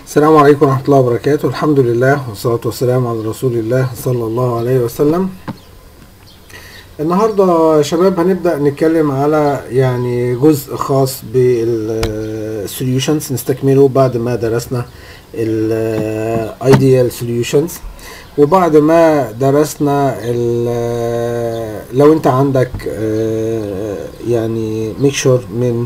السلام عليكم ورحمة الله وبركاته الحمد لله والصلاة والسلام على رسول الله صلى الله عليه وسلم النهاردة يا شباب هنبدأ نتكلم على يعني جزء خاص بالسوليوشنز نستكمله بعد ما درسنا الايديال سوليوشنز وبعد ما درسنا ال- لو انت عندك آه، يعني ميكشر من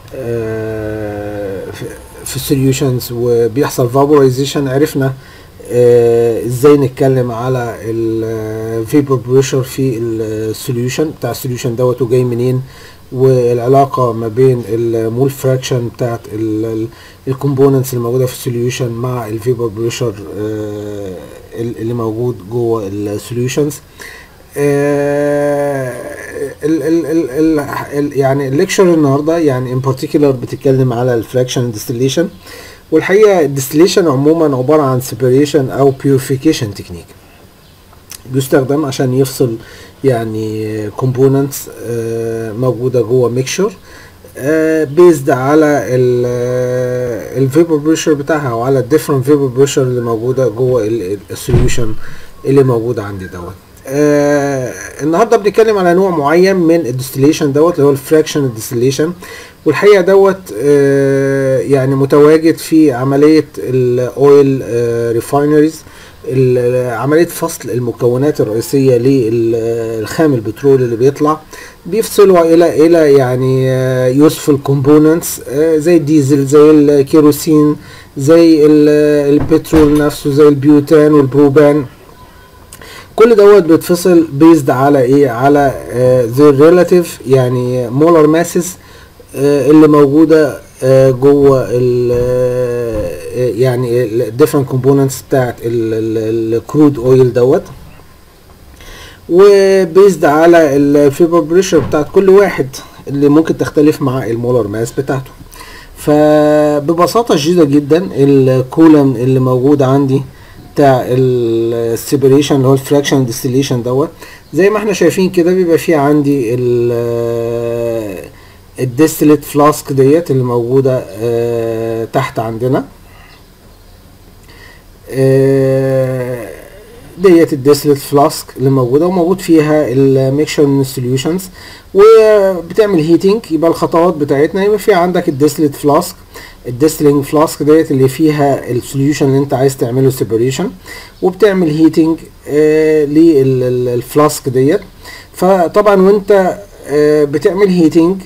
آه، في- في السوليوشنز وبيحصل فابورايزيشن عرفنا آه، ازاي نتكلم على الفيبر بريشر في السوليوشن بتاع السوليوشن دوت وجاي منين والعلاقه ما بين المول فراكشن بتاعت الكومبوننتس اللي موجوده في السوليوشن مع الفيبر بريشر اللي موجود جوه السوليوشنز ال ال ال ال ال يعني الليكشر النهارده يعني ان بارتيكولار بتتكلم على الفراكشن ديستليشن والحقيقه الديستليشن عموما عباره عن سيبريشن او بيوريفيكيشن تكنيك بيستخدم عشان يفصل يعني كومبوننتس موجوده جوه ميكشر بيزد على الفيبر بريشر بتاعها وعلى الديفرنت فيبر بريشر اللي موجوده جوه السوليوشن اللي موجود عندي دوت آه النهارده بنتكلم على نوع معين من الديستليشن دوت اللي هو الفراكشن ديستليشن والحقيقه دوت آه يعني متواجد في عمليه الاويل ريفاينريز عمليه فصل المكونات الرئيسيه للخام البترول اللي بيطلع بيفصلوا الى الى يعني يوسفل كومبوننتس زي الديزل زي الكيروسين زي البترول نفسه زي البيوتان والبروبان كل دوت بيتفصل بيزد على ايه على ذا ريلاتيف يعني مولر ماسز اللي موجوده جوه ال يعني الديفرنت كومبوننتس بتاعت الكرود اويل دوت وبيزد على الفيبر بريشر بتاعت كل واحد اللي ممكن تختلف مع المولر ماس بتاعته فببساطه شديده جدا الكولم اللي موجود عندي بتاع السيبريشن اللي هو الفراكشن ديستليشن دوت زي ما احنا شايفين كده بيبقى فيه عندي الديستلت فلاسك ديت اللي موجوده اه تحت عندنا اه ديت الديستلت فلاسك اللي موجوده وموجود فيها الميكشر من السوليوشنز وبتعمل هيتنج يبقى الخطوات بتاعتنا يبقى في عندك الديستلت فلاسك الديستلينج فلاسك ديت اللي فيها السوليوشن اللي انت عايز تعمله سيبريشن وبتعمل هيتنج آه للفلاسك ديت فطبعا وانت آه بتعمل هيتنج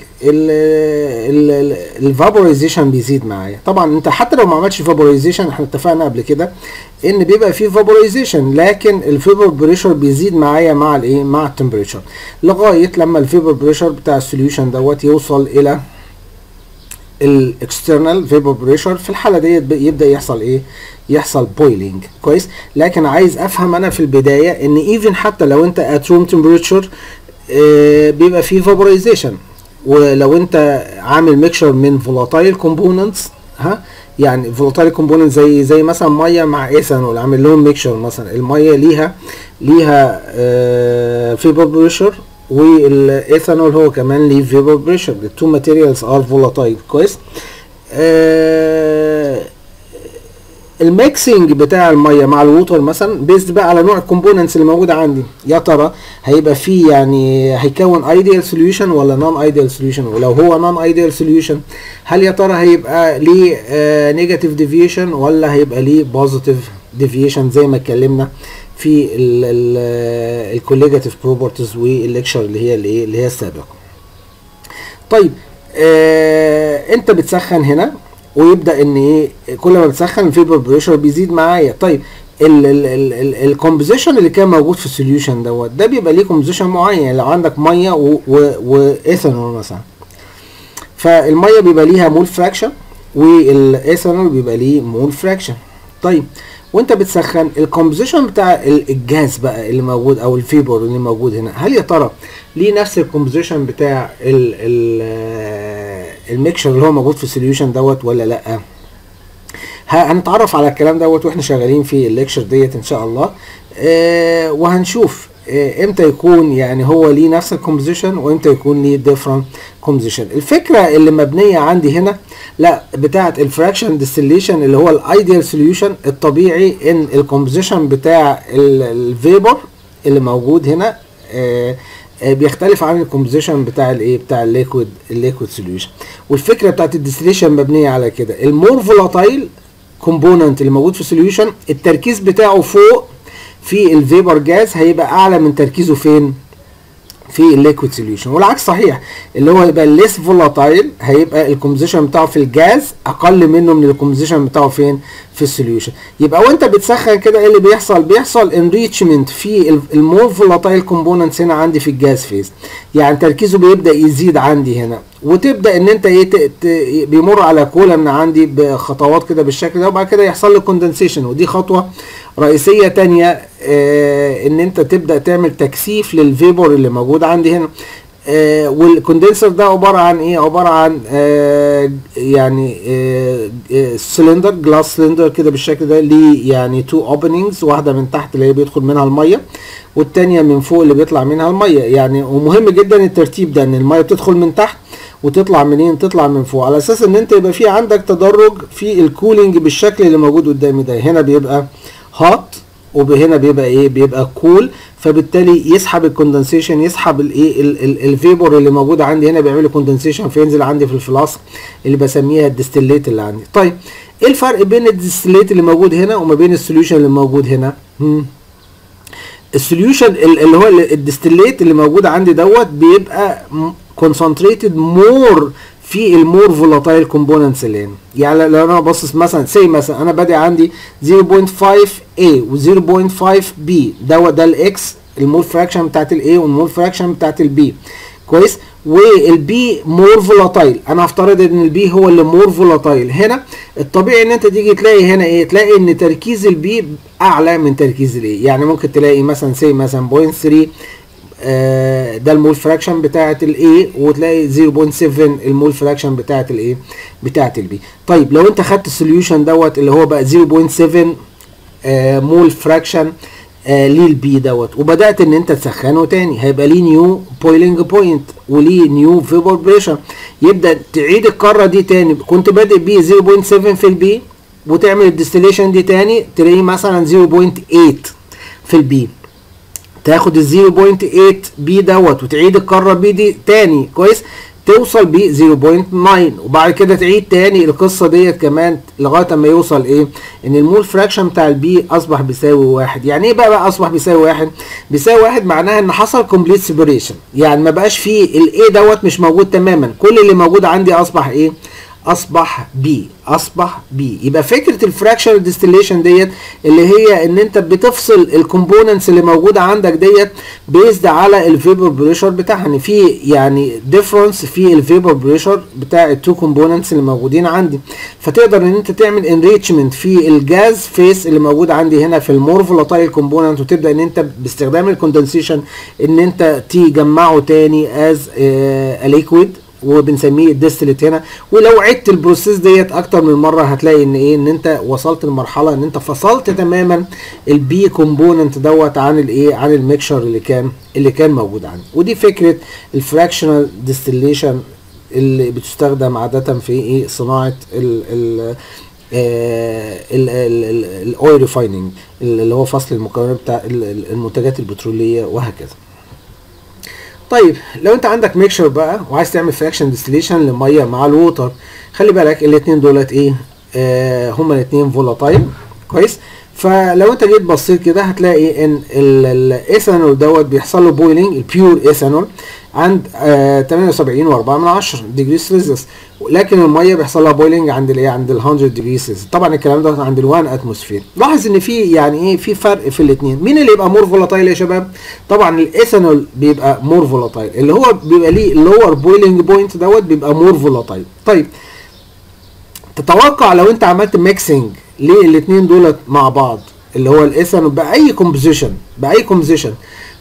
الفابورايزيشن بيزيد معايا طبعا انت حتى لو ما عملتش فابورايزيشن احنا اتفقنا قبل كده ان بيبقى فيه فابورايزيشن لكن الفيبر بريشر بيزيد معايا مع الايه مع التمبريتشر لغايه لما الفيبر بريشر بتاع السوليوشن دوت يوصل الى الاكسترنال فيبر بريشر في الحاله ديت يبدا يحصل ايه يحصل بويلينج كويس لكن عايز افهم انا في البدايه ان ايفن حتى لو انت ات روم تمبريتشر بيبقى فيه فابورايزيشن ولو انت عامل ميكشر من فولاتايل كومبوننتس ها يعني فولاتايل كومبوننت زي زي مثلا ميه مع ايثانول عامل لهم ميكشر مثلا الميه ليها ليها آه فيبر بريشر والايثانول هو كمان ليه فيبر بريشر التو ماتيريالز ار فولاتايل كويس آه الميكسنج بتاع الميه مع الووتر مثلا بيزد بقى على نوع الكومبوننتس اللي موجوده عندي يا ترى هيبقى فيه يعني هيكون ايديال سوليوشن ولا نون ايديال سوليوشن ولو هو نون ايديال سوليوشن هل يا ترى هيبقى ليه نيجاتيف ديفيشن ولا هيبقى ليه بوزيتيف ديفيشن زي ما اتكلمنا في الكوليجاتيف بروبرتيز والليكشر اللي هي الايه اللي هي السابقه طيب آه انت بتسخن هنا ويبدا ان ايه كل ما بتسخن الفيبر بريشر بيزيد معايا طيب الكومبوزيشن اللي كان موجود في السوليوشن دوت ده بيبقى ليه كومبوزيشن معين لو عندك ميه وايثانول مثلا فالميه بيبقى ليها مول فراكشن والايثانول بيبقى ليه مول فراكشن طيب وانت بتسخن الكومبوزيشن بتاع الجاز بقى اللي موجود او الفيبر اللي موجود هنا هل يا ترى ليه نفس الكومبوزيشن بتاع ال ال الميكشر اللي هو موجود في السوليوشن دوت ولا لا هنتعرف على الكلام دوت واحنا شغالين في الليكشر ديت ان شاء الله اه وهنشوف آه، امتى يكون يعني هو ليه نفس الكومبوزيشن وامتى يكون ليه ديفرنت كومبوزيشن الفكره اللي مبنيه عندي هنا لا بتاعه الفراكشن ديستليشن اللي هو الايديال سوليوشن الطبيعي ان الكومبوزيشن بتاع الفيبر اللي موجود هنا آه، آه، بيختلف عن الكومبوزيشن بتاع الايه بتاع الليكويد الليكويد سوليوشن والفكره بتاعت الديستليشن مبنيه على كده المور فولاتايل كومبوننت اللي موجود في السوليوشن التركيز بتاعه فوق في الفيبر جاز هيبقى اعلى من تركيزه فين في الليكويد سوليوشن والعكس صحيح اللي هو يبقى الليس فولاتايل هيبقى الكومبوزيشن بتاعه في الجاز اقل منه من الكومبوزيشن بتاعه فين في السوليوشن يبقى وانت بتسخن كده ايه اللي بيحصل بيحصل انريتشمنت في المور فولاتايل كومبوننتس هنا عندي في الجاز فيز يعني تركيزه بيبدا يزيد عندي هنا وتبدا ان انت ايه ت- ت- بيمر على كولا من عندي بخطوات كده بالشكل ده وبعد كده يحصل له كوندنسيشن ودي خطوه رئيسيه تانية آه ان انت تبدا تعمل تكثيف للفيبور اللي موجود عندي هنا آه والكوندنسر ده عباره عن ايه عباره عن آه يعني آه سلندر جلاس سلندر كده بالشكل ده ليه يعني تو اوبننجز واحده من تحت اللي هي بيدخل منها الميه والتانية من فوق اللي بيطلع منها الميه يعني ومهم جدا الترتيب ده ان الميه بتدخل من تحت وتطلع منين تطلع من فوق على اساس ان انت يبقى في عندك تدرج في الكولينج بالشكل اللي موجود قدامي ده هنا بيبقى هات وهنا بيبقى ايه بيبقى كول فبالتالي يسحب الكوندنسيشن يسحب الايه الفيبور اللي موجود عندي هنا بيعمل كوندنسيشن فينزل عندي في الفلاسك اللي بسميها الديستليت اللي عندي طيب ايه الفرق بين الديستليت اللي موجود هنا وما بين السوليوشن اللي موجود هنا هم. السوليوشن اللي هو الديستليت اللي موجود عندي دوت بيبقى كونسنتريتد مور في المور فولاتايل كومبوننتس اللي هنا يعني لو انا باصص مثلا سي مثلا انا بادئ عندي 0.5 A و 0.5 B دوت ده الاكس المول فراكشن بتاعت الاي والمول فراكشن بتاعت البي كويس والبي مور فولاتايل انا هفترض ان البي هو اللي مور فولاتايل هنا الطبيعي ان انت تيجي تلاقي هنا ايه تلاقي ان تركيز البي اعلى من تركيز الاي يعني ممكن تلاقي مثلا سي مثلا 0.3 آه ده المول فراكشن بتاعت الاي وتلاقي 0.7 المول فراكشن بتاعت الايه بتاعت البي طيب لو انت خدت السوليوشن دوت اللي هو بقى 0.7 آه مول فراكشن آه للبي دوت وبدات ان انت تسخنه تاني هيبقى ليه نيو بويلنج بوينت وليه نيو فيبر بريشر يبدا تعيد الكره دي تاني كنت بادئ بيه 0.7 في البي وتعمل الديستليشن دي تاني تلاقيه مثلا 0.8 في البي تاخد ال 0.8 بي دوت وتعيد الكره بي دي تاني كويس توصل ب 0.9 وبعد كده تعيد تاني القصه ديت كمان لغايه اما يوصل ايه ان المول فراكشن بتاع البي اصبح بيساوي واحد يعني ايه بقى, بقى اصبح بيساوي واحد بيساوي واحد معناها ان حصل كومبليت سيبريشن يعني ما بقاش فيه الاي دوت مش موجود تماما كل اللي موجود عندي اصبح ايه اصبح بي اصبح بي يبقى فكره الفراكشنال ديستليشن ديت اللي هي ان انت بتفصل الكومبوننتس اللي موجوده عندك ديت بيزد على الفيبر بريشر بتاعها ان في يعني ديفرنس في الفيبر بريشر بتاع التو كومبوننتس اللي موجودين عندي فتقدر ان انت تعمل انريتشمنت في الجاز فيس اللي موجود عندي هنا في المور فولاتايل كومبوننت وتبدا ان انت باستخدام الكوندنسيشن ان انت تجمعه تاني از ليكويد وبنسميه الديستلت هنا ولو عدت البروسيس ديت اكتر من مره هتلاقي ان ايه ان انت وصلت لمرحله ان انت فصلت تماما البي كومبوننت دوت عن الايه عن الميكشر اللي كان اللي كان موجود عندي ودي فكره الفراكشنال ديستليشن اللي بتستخدم عاده في ايه صناعه ال ال الاويل ريفايننج اللي هو فصل المكونات بتاع المنتجات البتروليه وهكذا طيب لو انت عندك ميكشر بقى وعايز تعمل فراكشن ديستليشن للميه مع الووتر خلي بالك الاثنين دولت ايه آه هما الاثنين فولاتايل كويس فلو انت جيت بصيت كده هتلاقي ان الايثانول دوت بيحصل له بويلنج البيور ايثانول عند آه 78 و4 من 10 ديجري سيلسيوس لكن الميه بيحصل لها بويلنج عند الايه عند ال 100 ديجري سيلسيوس طبعا الكلام ده عند ال 1 اتموسفير لاحظ ان في يعني ايه في فرق في الاثنين مين اللي يبقى مور فولاتايل يا شباب طبعا الايثانول بيبقى مور فولاتايل اللي هو بيبقى ليه اللور بويلنج بوينت دوت بيبقى مور فولاتايل طيب تتوقع لو انت عملت ميكسنج للاثنين دولت مع بعض اللي هو الايثانول باي كومبوزيشن باي كومبوزيشن ها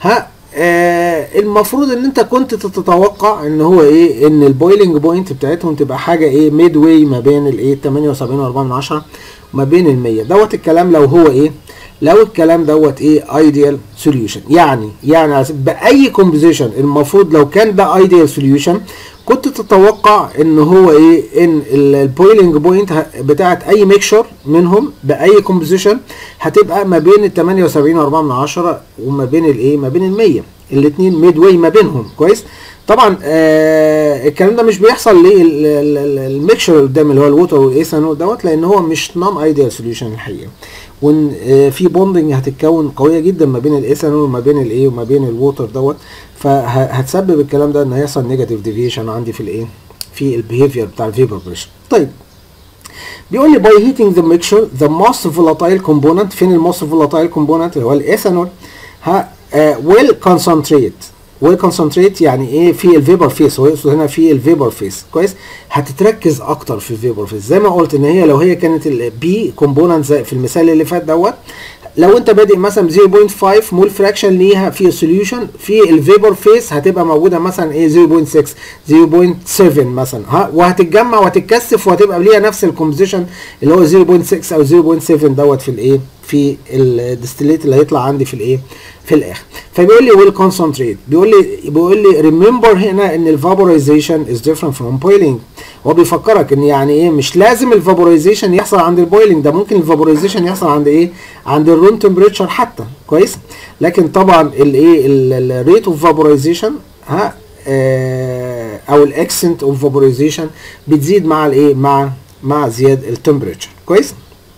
آه المفروض ان انت كنت تتوقع ان هو ايه ان البويلنج بوينت بتاعتهم تبقى حاجه ايه ميد واي ما بين الايه 78 و4 من 10 وما بين ال 100 دوت الكلام لو هو ايه لو الكلام دوت ايه ايديال سوليوشن يعني يعني باي كومبوزيشن المفروض لو كان ده ايديال سوليوشن كنت تتوقع ان هو ايه ان البويلنج بوينت بتاعت اي ميكشر منهم باي كومبوزيشن هتبقى ما بين ال 78 و4 من 10 وما بين الايه ما بين ال 100 الاثنين ميد واي ما بينهم كويس طبعا آه الكلام ده مش بيحصل ليه الميكشر اللي قدام اللي هو الووتر والايثانول دوت لان هو مش نون ايديال سوليوشن الحقيقه وان آه في بوندنج هتتكون قويه جدا ما بين الايثانول وما بين الايه وما بين الووتر دوت فهتسبب الكلام ده ان هيحصل نيجاتيف ديفيشن عندي في الايه في البيهيفير بتاع الفيبر بريشر طيب بيقول لي باي هيتنج ذا ميكشر ذا موست فولاتايل كومبوننت فين الموست فولاتايل كومبوننت اللي هو الايثانول ها ويل كونسنتريت ويل كونسنتريت يعني ايه في الفيبر فيس هو يقصد هنا في الفيبر فيس كويس هتتركز اكتر في الفيبر فيس زي ما قلت ان هي لو هي كانت البي كومبوننت زي في المثال اللي فات دوت لو انت بادئ مثلا 0.5 مول فراكشن ليها في السوليوشن في الفيبر فيس هتبقى موجوده مثلا ايه 0.6 0.7 مثلا ها وهتتجمع وهتتكثف وهتبقى ليها نفس الكومبوزيشن اللي هو 0.6 او 0.7 دوت في الايه في الديستيليت اللي هيطلع عندي في الايه في الاخر فبيقول لي ويل كونسنتريت بيقول لي بيقول لي ريمبر هنا ان الفابورايزيشن از ديفرنت فروم بويلينج هو بيفكرك ان يعني ايه مش لازم الفابورايزيشن يحصل عند البويلنج ده ممكن الفابورايزيشن يحصل عند ايه عند الروم تمبريتشر حتى كويس لكن طبعا الايه الريت اوف فابورايزيشن ها آه او الاكسنت اوف فابورايزيشن بتزيد مع الايه مع مع زياده التمبريتشر كويس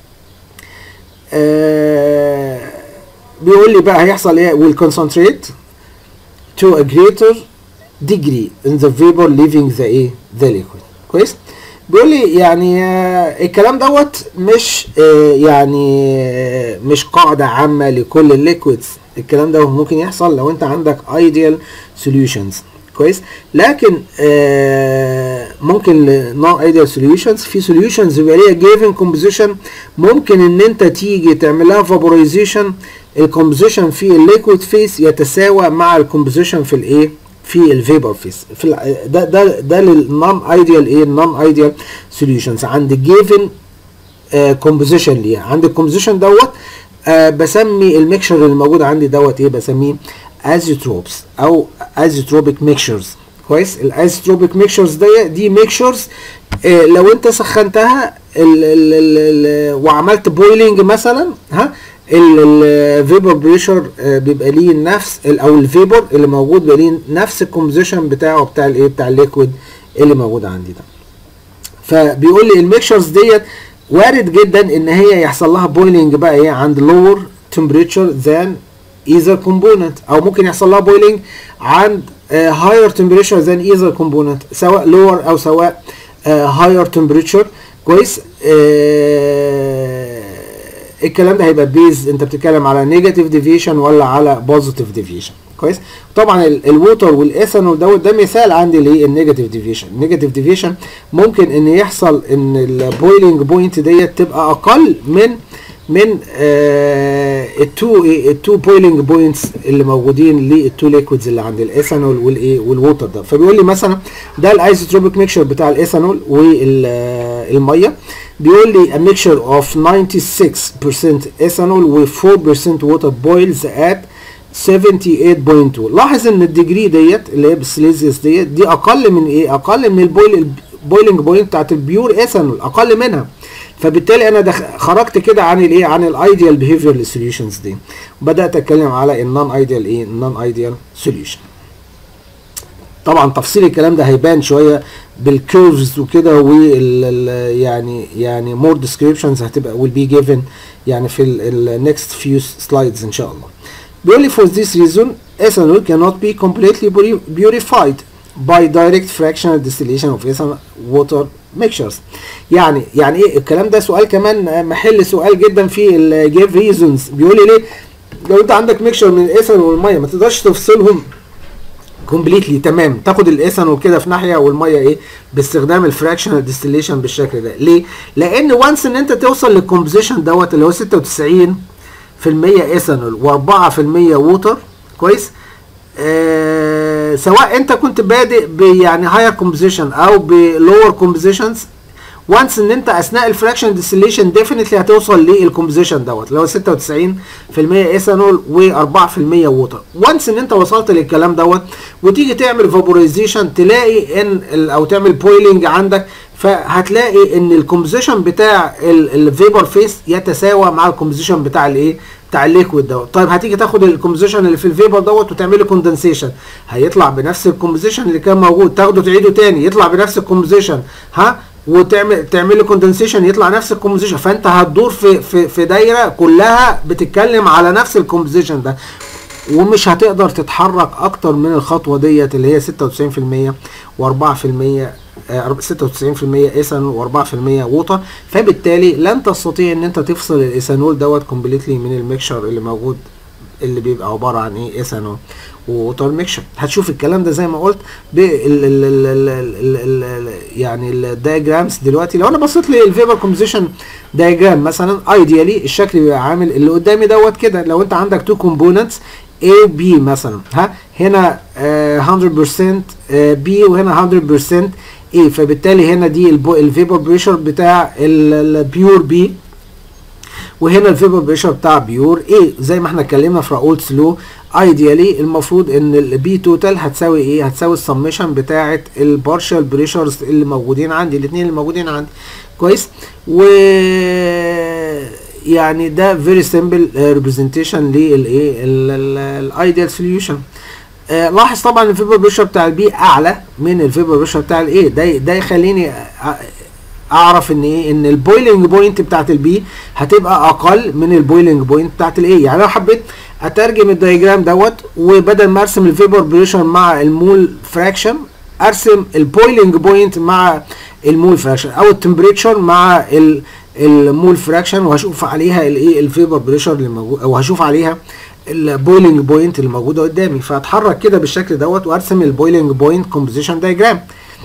آه بيقول لي بقى هيحصل ايه will concentrate to a greater degree in the vapor leaving the ايه the liquid كويس بيقول لي يعني آه الكلام دوت مش آه يعني آه مش قاعدة عامة لكل الليكويدز الكلام ده ممكن يحصل لو انت عندك ideal solutions كويس لكن ممكن non ideal solutions في solutions بيبقى ليها given composition ممكن ان انت تيجي تعمل لها vaporization الكومبوزيشن في الليكويد فيس يتساوى مع الكومبوزيشن في الايه في الفيبر فيس في ده ده ده للنون ايديال ايه النون ايديال سوليوشنز عند جيفن كومبوزيشن ليها عند الكومبوزيشن دوت آه بسمي الميكشر اللي موجود عندي دوت ايه بسميه ازيتروبس او ازيتروبيك ميكشرز كويس الازيتروبيك ميكشرز دي دي ميكشرز آه لو انت سخنتها ال ال ال وعملت بويلنج مثلا ها الفيبر بريشر بيبقى ليه نفس او الفيبر اللي موجود بيبقى ليه نفس الكومبوزيشن بتاعه بتاع الايه بتاع الليكويد اللي موجود عندي ده فبيقول لي الميكشرز ديت وارد جدا ان هي يحصل لها بويلنج بقى ايه عند lower temperature than either component او ممكن يحصل لها بويلنج عند uh, higher temperature than either component سواء lower او سواء uh, higher temperature كويس uh, الكلام ده هيبقى بيز انت بتتكلم على نيجاتيف ديفيشن ولا على بوزيتيف ديفيشن كويس طبعا الووتر والايثانول دوت ده مثال عندي للنيجاتيف ديفيشن النيجاتيف ديفيشن ممكن ان يحصل ان البويلنج بوينت ديت تبقى اقل من من آه التو التو بويلنج بوينتس اللي موجودين للتو ليكويدز اللي عند الايثانول والايه والووتر ده فبيقول لي مثلا ده الايزوتروبيك ميكشر بتاع الايثانول والميه بيقول لي a mixture of 96% ethanol و 4% water boils at 78.2 لاحظ ان الديجري ديت اللي هي بالسليزيوس ديت دي اقل من ايه اقل من البويل البويلنج بوينت بتاعت البيور ايثانول اقل منها فبالتالي انا دخ... خرجت كده عن الايه عن الايديال بيهيفير سوليوشنز دي وبدات اتكلم على النون ايديال ايه النون ايديال سوليوشن طبعا تفصيل الكلام ده هيبان شويه بالكيرفز وكده وال يعني يعني مور ديسكريبشنز هتبقى will be given يعني في النكست فيو سلايدز ان شاء الله بيقول لي for this reason ethanol cannot be completely purified by direct fractional distillation of ethanol water mixtures يعني يعني ايه الكلام ده سؤال كمان محل سؤال جدا في الجيف ريزونز بيقول لي ليه لو انت عندك ميكشر من الايثانول والميه ما تقدرش تفصلهم كومبليتلي تمام تاخد الايثانول كده في ناحيه والميه ايه باستخدام الفراكشنال ديستليشن بالشكل ده ليه لان وانس ان انت توصل للكومبوزيشن دوت اللي هو 96% ايثانول و4% ووتر كويس آه سواء انت كنت بادئ ب يعني هاير كومبوزيشن او بلور كومبوزيشنز وانس ان انت اثناء الفراكشن ديستليشن ديفينتلي هتوصل للكومبوزيشن دوت اللي هو 96% ايثانول و4% ووتر وانس ان انت وصلت للكلام دوت وتيجي تعمل فابورايزيشن تلاقي ان ال- او تعمل بويلنج عندك فهتلاقي ان الكومبوزيشن بتاع الفيبر فيس يتساوى مع الكومبوزيشن بتاع الايه بتاع الليكويد دوت طيب هتيجي تاخد الكومبوزيشن اللي في الفيبر دوت وتعمله كوندنسيشن هيطلع بنفس الكومبوزيشن اللي كان موجود تاخده تعيده تاني يطلع بنفس الكومبوزيشن ها وتعمل تعمل له كوندنسيشن يطلع نفس الكومبوزيشن فانت هتدور في في في دايره كلها بتتكلم على نفس الكومبوزيشن ده ومش هتقدر تتحرك اكتر من الخطوه ديت اللي هي 96% و4% 96% ايثانول و4% ووتر فبالتالي لن تستطيع ان انت تفصل الايثانول دوت كومبليتلي من الميكشر اللي موجود اللي بيبقى عباره عن ايه ايثانول ووتر ميكشر هتشوف الكلام ده زي ما قلت بال ال ال ال ال ال ال يعني الدايجرامز دلوقتي لو انا بصيت للفيبر كومبوزيشن دايجرام مثلا ايديالي الشكل بيبقى عامل اللي قدامي دوت كده لو انت عندك تو كومبوننتس A B مثلا ها هنا آه 100% آه B وهنا 100% A فبالتالي هنا دي الفيبر بريشر بتاع البيور بي وهنا الفيبر بريشر بتاع بيور ايه زي ما احنا اتكلمنا في راولتس لو ايديالي المفروض ان البي توتال هتساوي ايه هتساوي السمشن بتاعه البارشال بريشرز اللي موجودين عندي الاثنين اللي موجودين عندي كويس و يعني ده فيري سمبل ريبريزنتيشن للايه الايديال سوليوشن لاحظ طبعا الفيبر بريشر بتاع البي اعلى من الفيبر بريشر بتاع الايه ده ده يخليني اعرف ان ايه ان البويلنج بوينت بتاعت البي هتبقى اقل من البويلنج بوينت بتاعت الايه يعني لو حبيت اترجم الدايجرام دوت وبدل ما ارسم الفيبر بريشر مع المول فراكشن ارسم البويلنج بوينت مع المول فراكشن او التمبريتشر مع المول فراكشن وهشوف عليها الايه الفيبر بريشر اللي موجود او هشوف عليها البويلنج بوينت اللي موجوده قدامي فاتحرك كده بالشكل دوت وارسم البويلنج بوينت كومبوزيشن دايجرام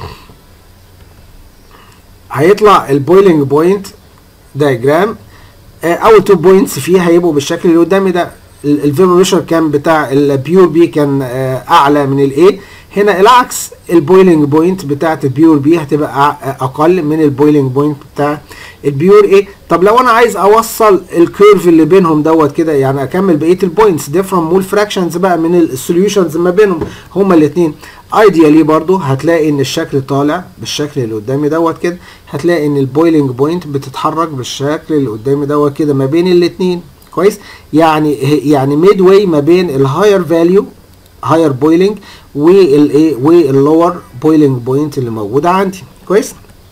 هيطلع البويلنج بوينت دايجرام اول تو بوينتس فيه هيبقوا بالشكل اللي قدامي ده الفيبر بريشر كان بتاع البيور بي كان اعلى من الاي هنا العكس البويلنج بوينت بتاعت البيور بي هتبقى اقل من البويلنج بوينت بتاع البيور ايه طب لو انا عايز اوصل الكيرف اللي بينهم دوت كده يعني اكمل بقيه البوينتس ديفرنت مول فراكشنز بقى من السوليوشنز ما بينهم هما الاثنين ايديالي برضو هتلاقي ان الشكل طالع بالشكل اللي قدامي دوت كده هتلاقي ان البويلنج بوينت بتتحرك بالشكل اللي قدامي دوت كده ما بين الاثنين كويس يعني يعني ميد واي ما بين الهاير فاليو هاير بويلنج والايه واللور بويلنج بوينت اللي موجوده عندي كويس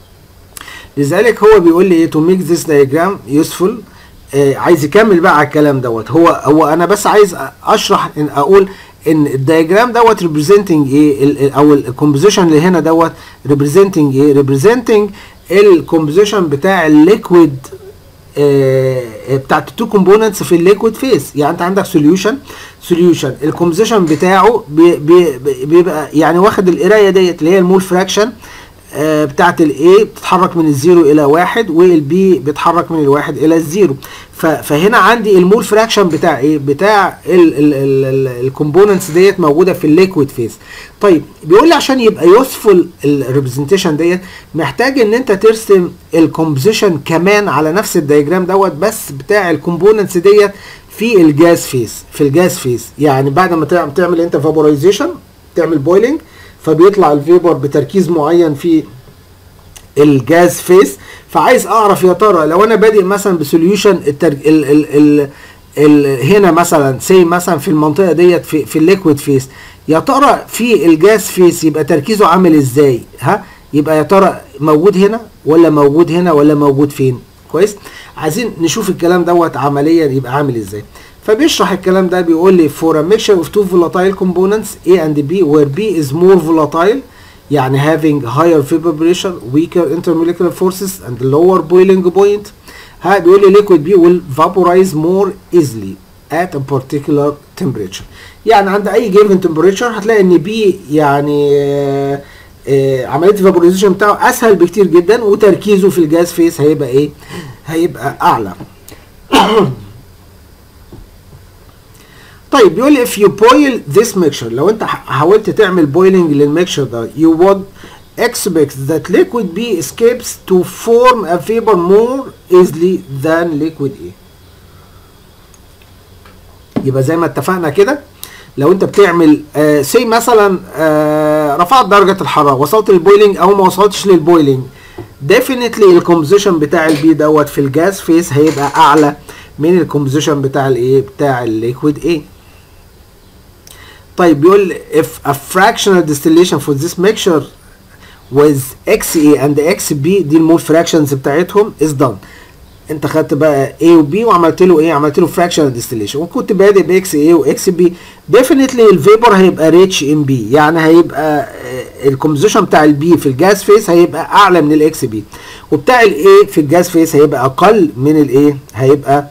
لذلك هو بيقول لي ايه تو ميك ذيس دايجرام يوسفول عايز يكمل بقى على الكلام دوت هو هو انا بس عايز اشرح ان اقول ان الدايجرام دوت ريبريزنتنج ايه او الكومبوزيشن اللي هنا دوت ريبريزنتنج ايه ريبريزنتنج الكومبوزيشن بتاع الليكويد آه بتاعت التو كومبوننتس في الليكويد فيس يعني انت عندك سوليوشن سوليوشن الكومبوزيشن بتاعه بي بي بيبقى يعني واخد القرايه ديت اللي هي المول فراكشن آه بتاعت الاي بتتحرك من الزيرو الى واحد والبي بيتحرك من الواحد الى الزيرو فهنا عندي المول فراكشن بتاع ايه بتاع الكومبوننتس ديت موجوده في الليكويد فيز طيب بيقول لي عشان يبقى يوسفول الريبريزنتيشن ديت محتاج ان انت ترسم الكومبوزيشن كمان على نفس الدايجرام دوت بس بتاع الكومبوننتس ديت في الجاز فيز في الجاز فيز يعني بعد ما تعمل انت فابورايزيشن تعمل بويلنج فبيطلع الفيبر بتركيز معين في الجاز فيس فعايز اعرف يا ترى لو انا بادئ مثلا بسوليوشن الترج... ال... ال... ال... ال... هنا مثلا سي مثلا في المنطقه ديت في في الليكويد فيس يا ترى في الجاز فيس يبقى تركيزه عامل ازاي ها يبقى يا ترى موجود هنا ولا موجود هنا ولا موجود فين كويس عايزين نشوف الكلام دوت عمليا يبقى عامل ازاي فبيشرح الكلام ده بيقول لي for a mixture of two volatile components A and B where B is more volatile يعني having higher vapor pressure weaker intermolecular forces and lower boiling point ها بيقول لي liquid B will vaporize more easily at a particular temperature يعني عند اي given temperature هتلاقي ان B يعني آه آه عمليه الفابوريزيشن بتاعه اسهل بكتير جدا وتركيزه في الجاز فيس هيبقى ايه هيبقى اعلى طيب بيقول لي if you boil this mixture لو انت حاولت تعمل boiling للميكشر ده you would expect that liquid B escapes to form a vapor more easily than liquid A يبقى زي ما اتفقنا كده لو انت بتعمل آه سي مثلا آه رفعت درجة الحرارة وصلت للبويلنج او ما وصلتش للبويلنج definitely الكومبوزيشن بتاع البي دوت في الجاز فيس هيبقى اعلى من الكومبوزيشن بتاع الايه بتاع الليكويد A طيب بيقول if a fractional distillation for this mixture with XA and XB دي المول fractions بتاعتهم is done انت خدت بقى A و B وعملت له ايه عملت له fractional distillation وكنت بادئ ب XA و XB definitely الفيبر هيبقى rich in B يعني هيبقى الكومبوزيشن بتاع البي في الجاز فيس هيبقى اعلى من الاكس بي وبتاع الاي في الجاز فيس هيبقى اقل من الايه هيبقى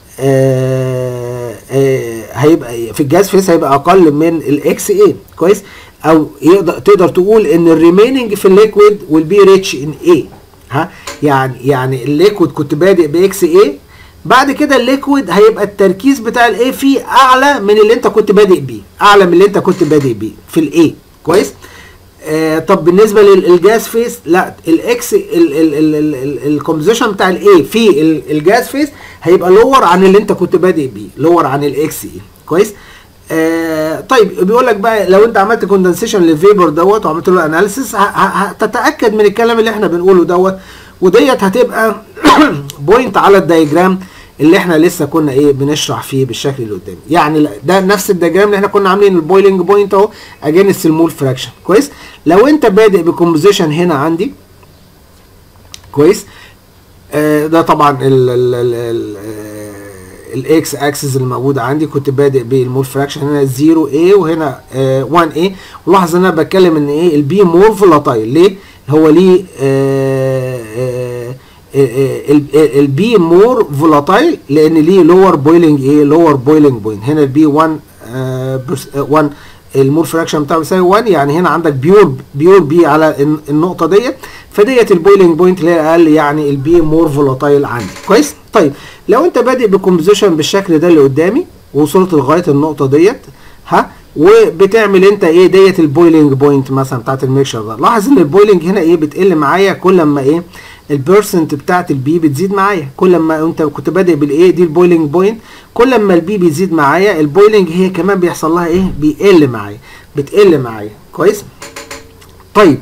آه آه هيبقى في الجاز فيس هيبقى اقل من الاكس اي كويس او يقدر تقدر تقول ان الريميننج في الليكويد will be rich in A ها يعني يعني الليكويد كنت بادئ باكس اي بعد كده الليكويد هيبقى التركيز بتاع الاي فيه اعلى من اللي انت كنت بادئ بيه اعلى من اللي انت كنت بادئ بيه في الاي كويس آه طب بالنسبه للجاز فيس لا الاكس الكومبوزيشن بتاع الاي في الجاز فيس هيبقى لور عن اللي انت كنت بادئ بيه لور عن الاكس اي كويس آه طيب بيقول لك بقى لو انت عملت كوندنسيشن للفيبر دوت وعملت له اناليسيس هتتاكد من الكلام اللي احنا بنقوله دوت وديت هتبقى بوينت على الدايجرام اللي احنا لسه كنا ايه بنشرح فيه بالشكل اللي قدامي يعني ده نفس الدياجرام اللي احنا كنا عاملين البويلنج بوينت اهو اجينست المول فراكشن كويس لو انت بادئ بكومبوزيشن هنا عندي كويس آه ده طبعا ال ال ال ال الاكس اكسس اللي موجوده عندي كنت بادئ بالمول فراكشن هنا 0 a وهنا آه 1 a ولاحظ ان انا بتكلم ان ايه البي مور فولاتايل ليه هو ليه آه البي مور فولاتايل لان ليه لور بويلنج ايه لور بويلنج بوينت هنا البي 1 1 المور فراكشن بتاعه بيساوي 1 يعني هنا عندك بيور بيور بي على النقطه ديت فديت البويلنج بوينت اللي هي اقل يعني البي مور فولاتايل عندي كويس طيب لو انت بادئ بكومبوزيشن بالشكل ده اللي قدامي ووصلت لغايه النقطه ديت ها وبتعمل انت ايه ديت البويلنج بوينت مثلا بتاعت الميكشر ده لاحظ ان البويلنج هنا ايه بتقل معايا كل ما ايه البيرسنت بتاعت البي بتزيد معايا كل ما انت كنت بادئ بالايه دي البويلنج بوينت كل ما البي بيزيد معايا البويلنج هي كمان بيحصل لها ايه بيقل معايا بتقل معايا كويس طيب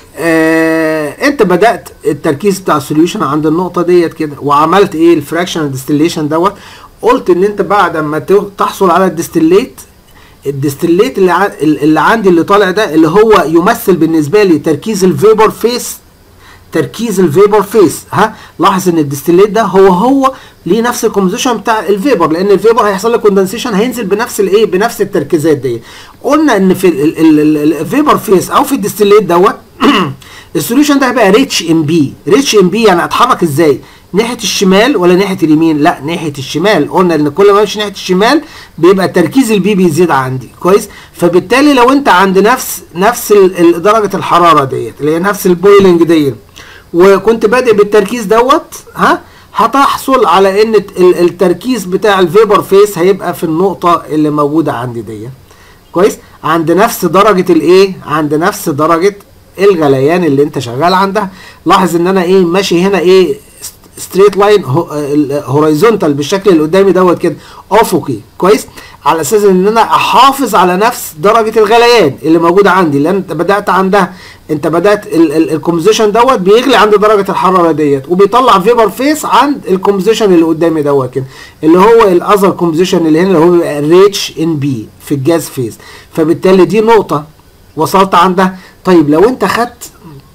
آه انت بدات التركيز بتاع السوليوشن عند النقطه ديت كده وعملت ايه الفراكشن ديستليشن دوت قلت ان انت بعد ما تحصل على الديستليت الديستليت اللي, ع... اللي عندي اللي طالع ده اللي هو يمثل بالنسبه لي تركيز الفيبر فيس تركيز الفيبر فيس ها لاحظ ان الديستليت ده هو هو ليه نفس الكومبوزيشن بتاع الفيبر لان الفيبر هيحصل له كوندنسيشن هينزل بنفس الايه بنفس التركيزات دي قلنا ان في الفيبر فيس او في الديستليت دوت السوليوشن ده هيبقى ريتش ام بي ريتش ام بي يعني اتحرك ازاي ناحيه الشمال ولا ناحيه اليمين لا ناحيه الشمال قلنا ان كل ما امشي ناحيه الشمال بيبقى تركيز البي بيزيد عندي كويس فبالتالي لو انت عند نفس نفس درجه الحراره ديت اللي هي نفس البويلنج ديت وكنت بادئ بالتركيز دوت ها هتحصل على ان التركيز بتاع الفيبر فيس هيبقى في النقطه اللي موجوده عندي ديت كويس عند نفس درجه الايه عند نفس درجه الغليان اللي انت شغال عندها لاحظ ان انا ايه ماشي هنا ايه ستريت لاين هورايزونتال بالشكل اللي قدامي دوت كده افقي كويس على اساس ان انا احافظ على نفس درجه الغليان اللي موجوده عندي لان انت بدات عندها انت بدات الكومبوزيشن دوت بيغلي عند درجه الحراره ديت وبيطلع فيبر فيس عند الكومبوزيشن اللي قدامي دوت كده اللي هو الاذر كومبوزيشن اللي هنا اللي هو بيبقى ريتش ان بي في الجاز فيس فبالتالي دي نقطه وصلت عندها طيب لو انت خدت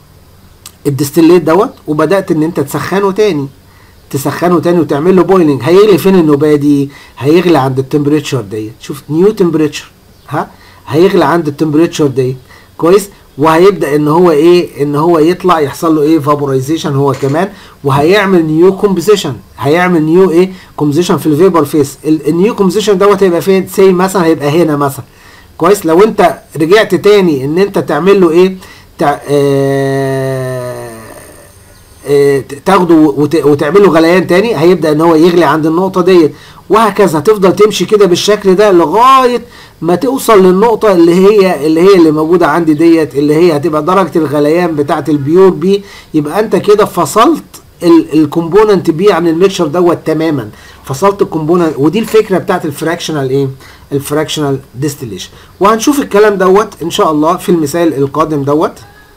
الديستليت دوت وبدات ان انت تسخنه تاني تسخنه تاني وتعمل له بويلنج هيغلي فين النوبه دي هيغلي عند التمبريتشر ديت شوف نيو تمبريتشر ها هيغلي عند التمبريتشر ديت كويس وهيبدا ان هو ايه ان هو يطلع يحصل له ايه فابورايزيشن هو كمان وهيعمل نيو كومبوزيشن هيعمل نيو ايه كومبوزيشن في الفيبر فيس النيو كومبوزيشن دوت هيبقى فين سي مثلا هيبقى هنا مثلا كويس لو انت رجعت تاني ان انت تعمل له ايه تع... آه آه، ت- تاخده وت- وتعمله غليان تاني هيبدا ان هو يغلي عند النقطه ديت وهكذا هتفضل تمشي كده بالشكل ده لغايه ما توصل للنقطه اللي هي اللي هي اللي موجوده عندي ديت اللي هي هتبقى درجه الغليان بتاعه البيور بي يبقى انت كده فصلت الكومبوننت بي عن الميكشر دوت تماما فصلت الكومبوننت ودي الفكره بتاعت الفراكشنال ايه الفراكشنال ديستليشن وهنشوف الكلام دوت ان شاء الله في المثال القادم دوت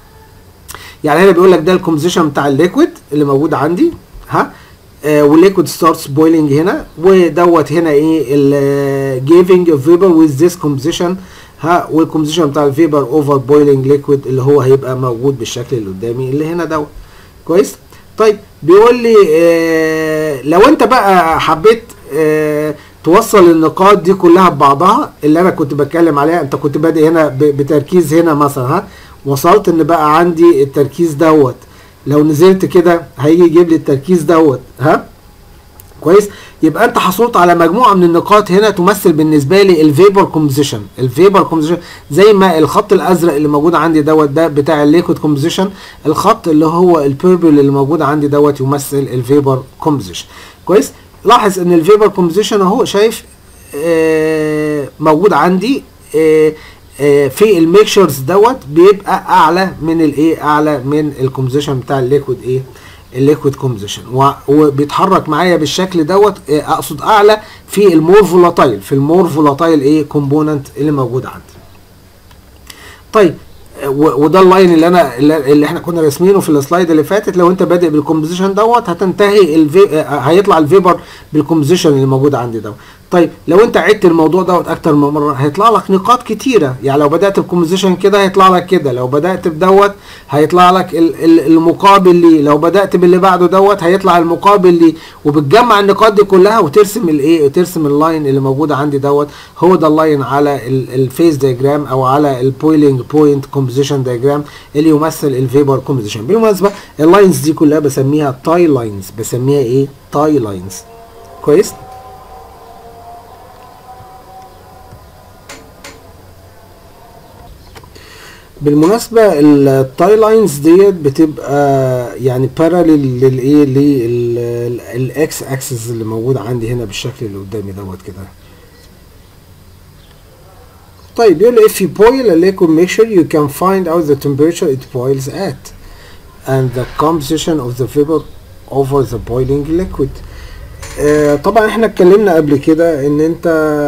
يعني هنا بيقول لك ده الكومبوزيشن بتاع الليكويد اللي موجود عندي ها آه والليكويد ستارتس بويلنج هنا ودوت هنا ايه الجيفنج اوف فيبر ويز ذيس كومبوزيشن ها والكومبوزيشن بتاع الفيبر اوفر بويلنج ليكويد اللي هو هيبقى موجود بالشكل اللي قدامي اللي هنا دوت كويس طيب بيقول لي آه لو انت بقى حبيت آه توصل النقاط دي كلها ببعضها اللي انا كنت بتكلم عليها انت كنت بادئ هنا ب- بتركيز هنا مثلا ها وصلت ان بقى عندي التركيز دوت لو نزلت كده هيجي يجيب لي التركيز دوت ها كويس يبقى انت حصلت على مجموعه من النقاط هنا تمثل بالنسبه لي الفيبر كومبوزيشن الفيبر كومبوزيشن زي ما الخط الازرق اللي موجود عندي دوت ده بتاع الليكويد كومبوزيشن الخط اللي هو البيربل اللي موجود عندي دوت يمثل الفيبر كومبوزيشن كويس لاحظ ان الفيبر كومبوزيشن اهو شايف آه موجود عندي آه آه في الميكشرز دوت بيبقى اعلى من الايه اعلى من الكومبوزيشن بتاع الليكويد ايه الليكويد كومبوزيشن وبيتحرك معايا بالشكل دوت آه، اقصد اعلى في المور فولاتايل في المور فولاتايل ايه كومبوننت اللي موجود عندي طيب آه، و- وده اللاين اللي انا اللي اللي احنا كنا راسمينه في السلايد اللي فاتت لو انت بادئ بالكومبوزيشن دوت هتنتهي الفي... آه، هيطلع الفيبر بالكومبوزيشن اللي موجود عندي دوت طيب لو انت عدت الموضوع دوت اكتر من مره هيطلع لك نقاط كتيره يعني لو بدات بكومبوزيشن كده هيطلع لك كده لو بدات بدوت هيطلع لك ال- ال- المقابل ليه لو بدات باللي بعده دوت هيطلع المقابل ليه وبتجمع النقاط دي كلها وترسم الايه وترسم اللاين اللي موجوده عندي دوت هو ده اللاين على الفيز دايجرام او على البويلنج بوينت كومبوزيشن دايجرام اللي يمثل الفيبر كومبوزيشن بالمناسبه اللاينز دي كلها بسميها تاي لاينز بسميها ايه تاي لاينز كويس بالمناسبة التاي لاينز ديت بتبقى يعني باراليل للايه للاكس اكسس اللي موجود عندي هنا بالشكل اللي قدامي دوت كده طيب بيقول لي if you boil a liquid mixture you can find out the temperature it boils at and the composition of the vapor over the boiling liquid آه طبعا احنا اتكلمنا قبل كده ان انت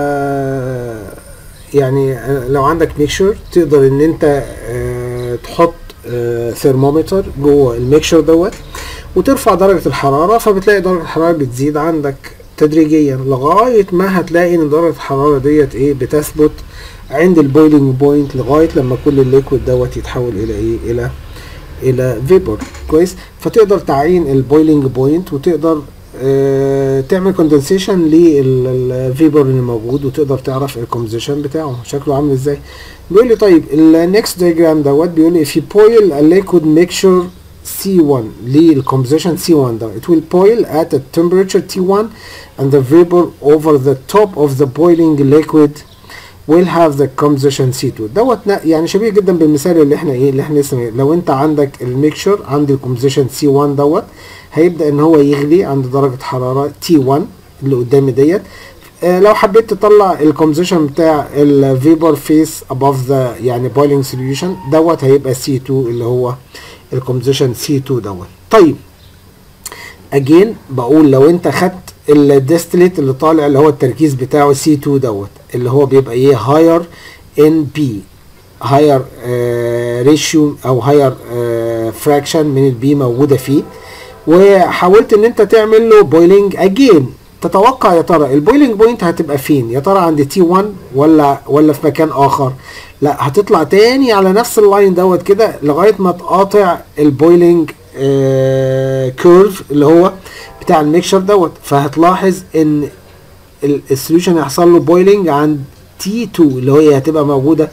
يعني آه، لو عندك ميكشر تقدر ان انت آه تحط ثرمومتر جوه الميكشر دوت وترفع درجة الحرارة فبتلاقي درجة الحرارة بتزيد عندك تدريجيا لغاية ما هتلاقي ان درجة الحرارة ديت ايه بتثبت عند البويلنج بوينت لغاية لما كل الليكويد دوت يتحول الى ايه الى الى فيبر كويس فتقدر تعين البويلنج بوينت وتقدر آه تعمل كوندنسيشن للفيبر اللي موجود وتقدر تعرف الكومبوزيشن بتاعه شكله عامل ازاي بيقول لي طيب النكست دايجرام دوت بيقول لي if you boil a liquid mixture C1 للكومبوزيشن C1 ده it will boil at a temperature T1 and the vapor over the top of the boiling liquid will have the composition C2 دوت نا- يعني شبيه جدا بالمثال اللي احنا ايه اللي احنا لسه لو انت عندك الميكشر عند الكومبوزيشن C1 دوت هيبدا ان هو يغلي عند درجه حراره T1 اللي قدامي ديت آه، لو حبيت تطلع الكومبوزيشن بتاع الفيبر فيس اباف ذا يعني بويلنج سوليوشن دوت هيبقى C2 اللي هو الكومبوزيشن C2 دوت طيب اجين بقول لو انت خدت الديستليت اللي طالع اللي هو التركيز بتاعه C2 دوت اللي هو بيبقى ايه هاير ان بي هاير ريشيو او هاير فراكشن من البي موجوده فيه وحاولت ان انت تعمل له بويلنج اجين تتوقع يا ترى البويلنج بوينت هتبقى فين يا ترى عند تي 1 ولا ولا في مكان اخر لا هتطلع تاني على نفس اللاين دوت كده لغايه ما تقاطع البويلنج كيرف اللي هو بتاع الميكشر دوت فهتلاحظ ان السوليوشن هيحصل له بويلنج عند تي 2 اللي هي هتبقى موجوده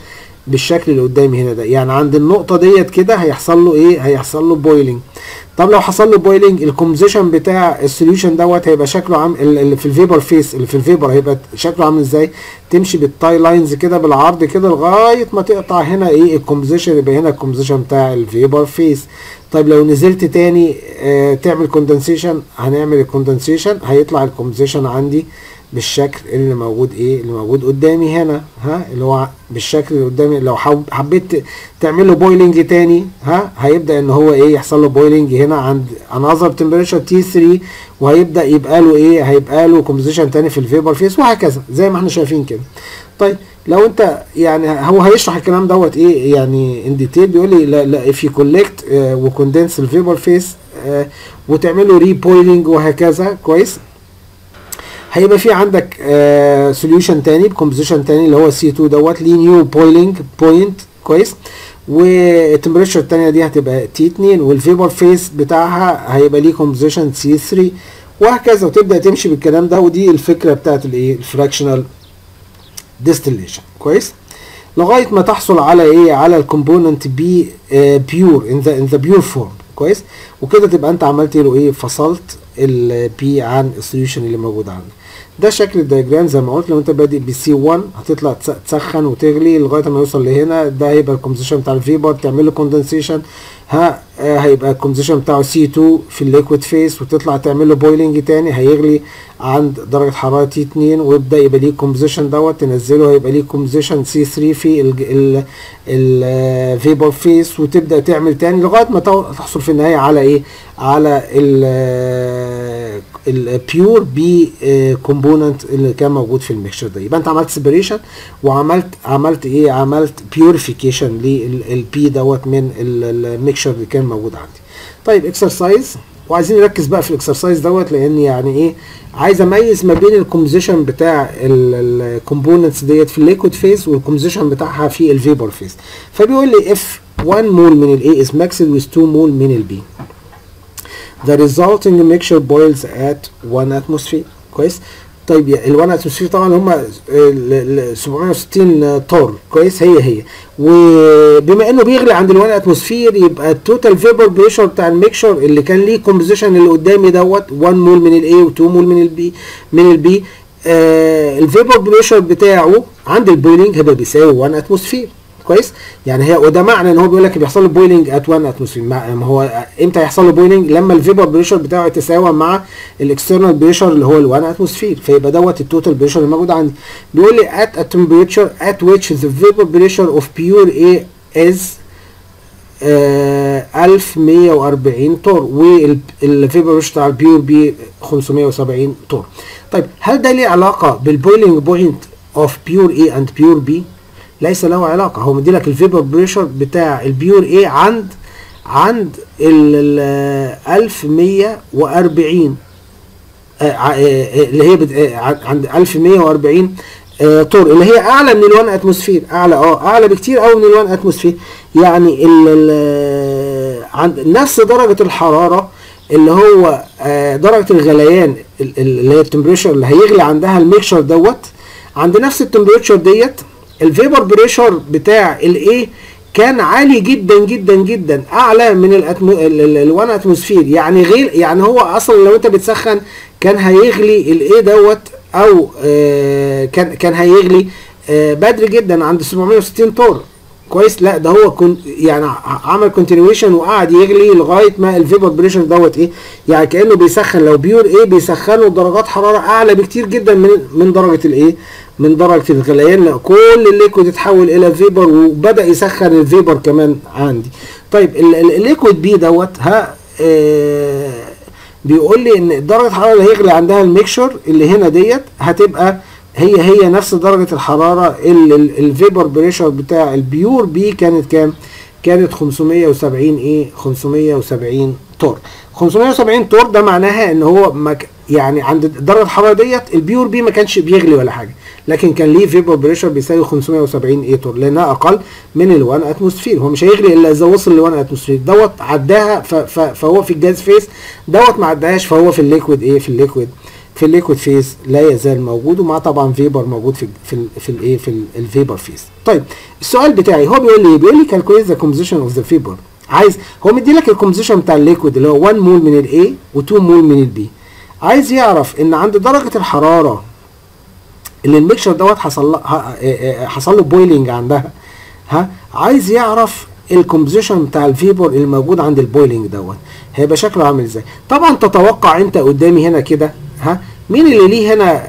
بالشكل اللي قدامي هنا ده يعني عند النقطه ديت كده هيحصل له ايه هيحصل له بويلنج طب لو حصل له بويلنج الكومبوزيشن بتاع السوليوشن دوت هيبقى شكله عامل اللي في الفيبر فيس اللي في الفيبر هيبقى شكله عامل ازاي تمشي بالتاي لاينز كده بالعرض كده لغايه ما تقطع هنا ايه الكومبوزيشن يبقى هنا الكومبوزيشن بتاع الفيبر فيس طيب لو نزلت تاني آه تعمل كوندنسيشن هنعمل الكوندنسيشن هيطلع الكومبوزيشن عندي بالشكل اللي موجود ايه اللي موجود قدامي هنا ها اللي هو بالشكل اللي قدامي لو حبيت تعمل له بويلنج تاني ها هيبدا ان هو ايه يحصل له بويلنج هنا عند انذر تمبريتشر تي 3 وهيبدا يبقى له ايه هيبقى له كومبوزيشن تاني في الفيبر فيس وهكذا زي ما احنا شايفين كده طيب لو انت يعني هو هيشرح الكلام دوت ايه يعني ان ديتيل بيقول لي لا لا if you collect وكوندنس الفيبر فيس وتعمله ري بويلنج وهكذا كويس هيبقى في عندك سوليوشن تاني بكومبوزيشن تاني اللي هو سي 2 دوت ليه نيو بويلنج بوينت كويس والتمبريتشر التانية دي هتبقى تي 2 والفيبر فيس بتاعها هيبقى ليه كومبوزيشن سي 3 وهكذا وتبدا تمشي بالكلام ده ودي الفكره بتاعت الايه الفراكشنال ديستليشن كويس لغايه ما تحصل على ايه على الكومبوننت بي بيور ان ذا ان ذا بيور فورم كويس وكده تبقى انت عملت له ايه فصلت البي عن السوليوشن اللي موجود عندك ده شكل الدياجرام زي ما قلت لو انت بادئ بسي 1 هتطلع تسخن وتغلي لغايه ما يوصل لهنا ده هيبقى الكومبوزيشن بتاع الفيبر تعمل له كوندنسيشن ها آه هيبقى الكومبوزيشن بتاعه سي 2 في الليكويد فيس وتطلع تعمل له بويلنج تاني هيغلي عند درجه حراره تي 2 ويبدا يبقى ليه الكومبوزيشن دوت تنزله هيبقى ليه كومبوزيشن سي 3 في الفيبر فيس وتبدا تعمل تاني لغايه ما تحصل في النهايه على ايه على البيور بي كومبوننت اللي كان موجود في الميكشر ده يبقى انت عملت سيبريشن وعملت عملت ايه عملت بيوريفيكيشن للبي دوت من الميكشر اللي كان موجود عندي طيب اكسرسايز وعايزين نركز بقى في الاكسرسايز دوت لان يعني ايه عايز اميز ما بين الكومبوزيشن بتاع الكومبوننتس ديت في الليكويد فيز والكومبوزيشن بتاعها في الفيبر فيز فبيقول لي اف 1 مول من الاي is mixed with 2 مول من البي the resulting mixture boils at 1 atmosphere كويس طيب ال 1 اتموسفير طبعا هم 760 طار كويس هي هي وبما انه بيغلي عند ال 1 اتموسفير يبقى التوتال فيبر بريشر بتاع الميكشر اللي كان ليه كومبوزيشن اللي قدامي دوت 1 مول من الاي و2 مول من البي من البي آه الفيبر بريشر بتاعه عند البويلنج هيبقى بيساوي 1 اتموسفير كويس يعني هي وده معنى ان هو بيقول لك بيحصل له بويلنج ات 1 اتموسفير ما هو امتى يحصل له بويلنج لما الفيبر بريشر بتاعه يتساوى مع الاكسترنال بريشر اللي هو ال 1 اتموسفير فيبقى دوت التوتال بريشر اللي موجود عندي بيقول لي at a temperature at which the vapor pressure of pure air is آه 1140 طور والفيبر بريشر بتاع البيور بي 570 طور طيب هل ده ليه علاقه بالبويلنج بوينت اوف بيور اي اند بيور بي ليس له علاقه هو مديلك الفيبر بريشر بتاع البيور ايه عند عند ال 1140 اللي هي بت... عند 1140 طور اللي هي اعلى من ال1 اتموسفير اعلى اه اعلى بكتير قوي من ال1 اتموسفير يعني ال ال عند نفس درجه الحراره اللي هو درجه الغليان اللي هي التمبريتشر اللي هيغلي عندها الميكشر دوت عند نفس التمبريتشر ديت الفيبر بريشر بتاع الايه كان عالي جدا جدا جدا اعلى من الأتمو... ال1 اتموسفير يعني غير يعني هو اصلا لو انت بتسخن كان هيغلي الايه دوت او آه كان كان هيغلي آه بدري جدا عند 760 طور كويس لا ده هو كن يعني عمل كونتينيويشن وقعد يغلي لغايه ما الفيبر بريشر دوت ايه يعني كانه بيسخن لو بيور ايه بيسخنه درجات حراره اعلى بكتير جدا من من درجه الايه من درجه الغليان لا كل الليكويد اتحول الى فيبر وبدا يسخن الفيبر كمان عندي طيب الليكويد بي دوت ها آه بيقول لي ان درجه الحراره اللي هيغلي عندها الميكشر اللي هنا ديت هتبقى هي هي نفس درجة الحرارة اللي الفيبر بريشر بتاع البيور بي كانت كام؟ كانت 570 ايه؟ 570 طور. 570 طور ده معناها ان هو مك يعني عند درجة الحرارة ديت البيور بي ما كانش بيغلي ولا حاجة، لكن كان ليه فيبر بريشر بيساوي 570 ايه طور لانها اقل من ال 1 اتموسفير، هو مش هيغلي الا اذا وصل ل 1 اتموسفير، دوت عداها فهو في الجاز فيس دوت ما عداهاش فهو في الليكويد ايه؟ في الليكويد في الليكويد فيز لا يزال موجود ومع طبعا فيبر موجود في في ال في الايه في الفيبر فيز طيب السؤال بتاعي هو بيقول لي بيقول لي كالكوليت ذا كومبوزيشن اوف ذا فيبر عايز هو مدي لك الكومبوزيشن بتاع الليكويد اللي هو 1 مول من الاي و2 مول من البي عايز يعرف ان عند درجه الحراره اللي الميكشر دوت حصل له حصل له بويلنج عندها ها عايز يعرف الكومبوزيشن بتاع الفيبر اللي موجود عند البويلنج دوت هيبقى شكله عامل ازاي طبعا تتوقع انت قدامي هنا كده ها مين اللي ليه هنا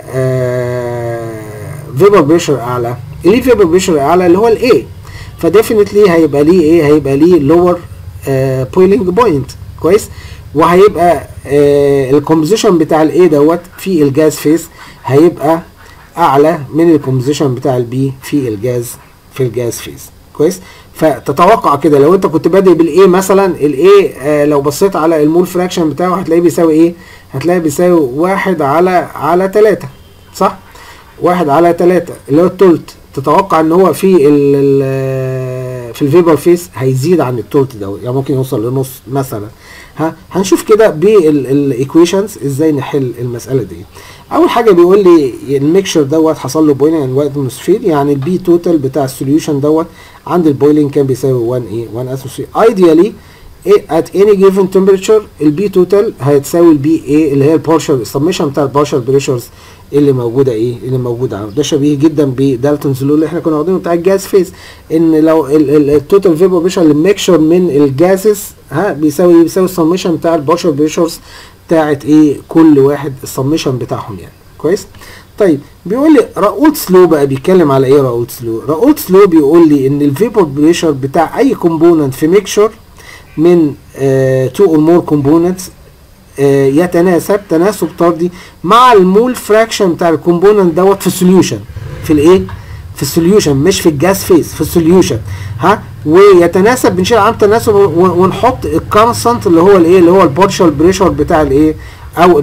فيبر بريشر اعلى اللي ليه فيبر بريشر اعلى اللي هو الاي فديفينتلي هيبقى ليه ايه هيبقى ليه لور بويلنج بوينت كويس وهيبقى الكومبوزيشن بتاع الاي دوت في الجاز فيس هيبقى اعلى من الكومبوزيشن بتاع البي في الجاز في الجاز فيز كويس فتتوقع كده لو انت كنت بادئ بالاي مثلا الاي آه لو بصيت على المول فراكشن بتاعه هتلاقيه بيساوي ايه هتلاقيه بيساوي واحد على على تلاتة صح واحد على تلاتة اللي هو التلت تتوقع ان هو في ال في الفيبر فيس هيزيد عن التلت ده يعني ممكن يوصل لنص مثلا ها هنشوف كده بالايكويشنز ازاي نحل المساله دي اول حاجه بيقول لي الميكشر دوت حصل له بويلنج اند 1 اتموسفير يعني البي توتال بتاع السوليوشن دوت عند البويلنج كان بيساوي 1 ايه 1 اتموسفير ايديالي at any given temperature البي توتال هتساوي البي ايه اللي هي البارشل السميشن بتاع البارشل بريشرز اللي موجوده ايه اللي موجوده عنده ده شبيه جدا بدالتونز لو اللي احنا كنا واخدينه بتاع الجاز فيز ان لو التوتال فيبر بريشر الميكشر من الجازز ها بيساوي بيساوي السميشن بتاع البارشل بريشرز بتاعت ايه كل واحد السميشن بتاعهم يعني كويس طيب بيقول لي راؤول سلو بقى بيتكلم على ايه راؤول سلو راؤول سلو بيقول لي ان الفيبر بريشر بتاع اي كومبوننت في ميكشر من تو اور مور كومبوننتس يتناسب تناسب طردي مع المول فراكشن بتاع الكومبوننت دوت في السوليوشن في الايه في السوليوشن مش في الجاز فيز في السوليوشن ها ويتناسب بنشيل عن تناسب ونحط الكونستانت اللي هو الايه اللي هو البارشال بريشر بتاع الايه او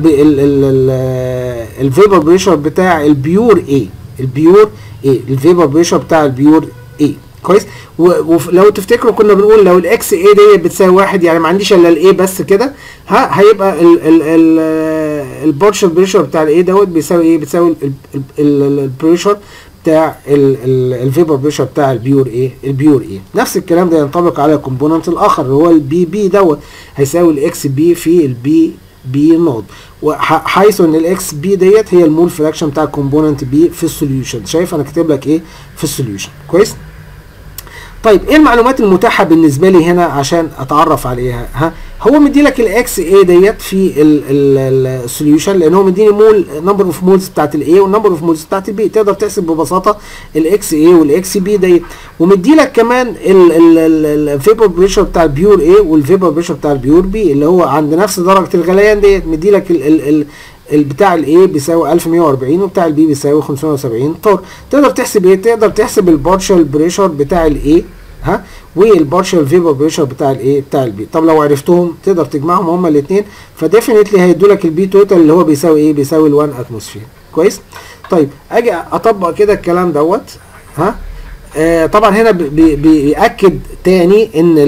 الفيبر بريشر بتاع البيور ايه البيور ايه الفيبر بريشر بتاع البيور ايه كويس ولو تفتكروا كنا بنقول لو الاكس اي ديت بتساوي واحد يعني ما عنديش الا الاي بس كده ها هيبقى البارشال بريشر بتاع الاي دوت بيساوي ايه بتساوي البريشر بتاع الفيبر بريشر بتاع البيور ايه البيور ايه نفس الكلام ده ينطبق على الكومبوننت الاخر اللي هو البي بي دوت هيساوي الاكس بي في البي بي نود وحيث ان الاكس بي ديت هي المول فراكشن بتاع الكومبوننت بي في السوليوشن شايف انا كاتب لك ايه في السوليوشن كويس طيب ايه المعلومات المتاحه بالنسبه لي هنا عشان اتعرف عليها ها هو مدي لك الاكس اي ديت في السوليوشن لان هو مديني مول نمبر اوف مولز بتاعت الاي والنمبر اوف مولز بتاعت البي تقدر تحسب ببساطه الاكس اي والاكس بي ديت ومدي لك كمان الفيبر بريشر بتاع البيور اي والفيبر بريشر بتاع البيور بي اللي هو عند نفس درجه الغليان ديت مدي لك بتاع الاي بيساوي 1140 وبتاع البي بيساوي 570 طار تقدر تحسب ايه تقدر تحسب البارشال بريشر بتاع الاي ها والبارشال فيبر بريشر بتاع الايه بتاع البي طب لو عرفتهم تقدر تجمعهم هما الاثنين فديفينتلي هيدوا لك البي توتال اللي هو بيساوي ايه بيساوي ال1 اتموسفير كويس طيب اجي اطبق كده الكلام دوت ها آه طبعا هنا بي بيأكد تاني ان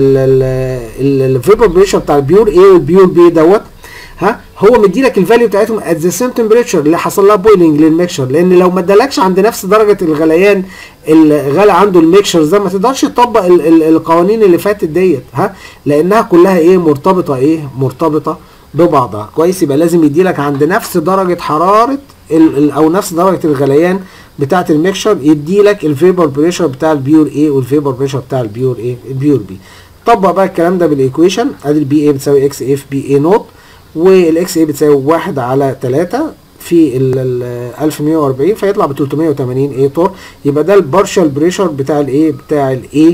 الفيبر بريشر بتاع البيور ايه والبيور بي دوت ها هو مدي لك الفاليو بتاعتهم ات ذا سيم تمبريتشر اللي حصل لها بويلنج للميكشر لان لو ما ادالكش عند نفس درجه الغليان اللي غلى عنده الميكشر ده ما تقدرش تطبق ال ال القوانين اللي فاتت ديت ها لانها كلها ايه مرتبطه ايه مرتبطه ببعضها كويس يبقى لازم يدي لك عند نفس درجه حراره ال ال او نفس درجه الغليان بتاعه الميكشر يدي لك الفيبر بريشر بتاع البيور ايه والفيبر بريشر بتاع البيور ايه البيور بي طبق بقى الكلام ده بالايكويشن ادي البي ايه بتساوي اكس اف بي اي نوت والاكس اي بتساوي 1 على 3 في ال 1140 فيطلع ب 380 اي تور يبقى ده البارشال بريشر بتاع الايه بتاع الايه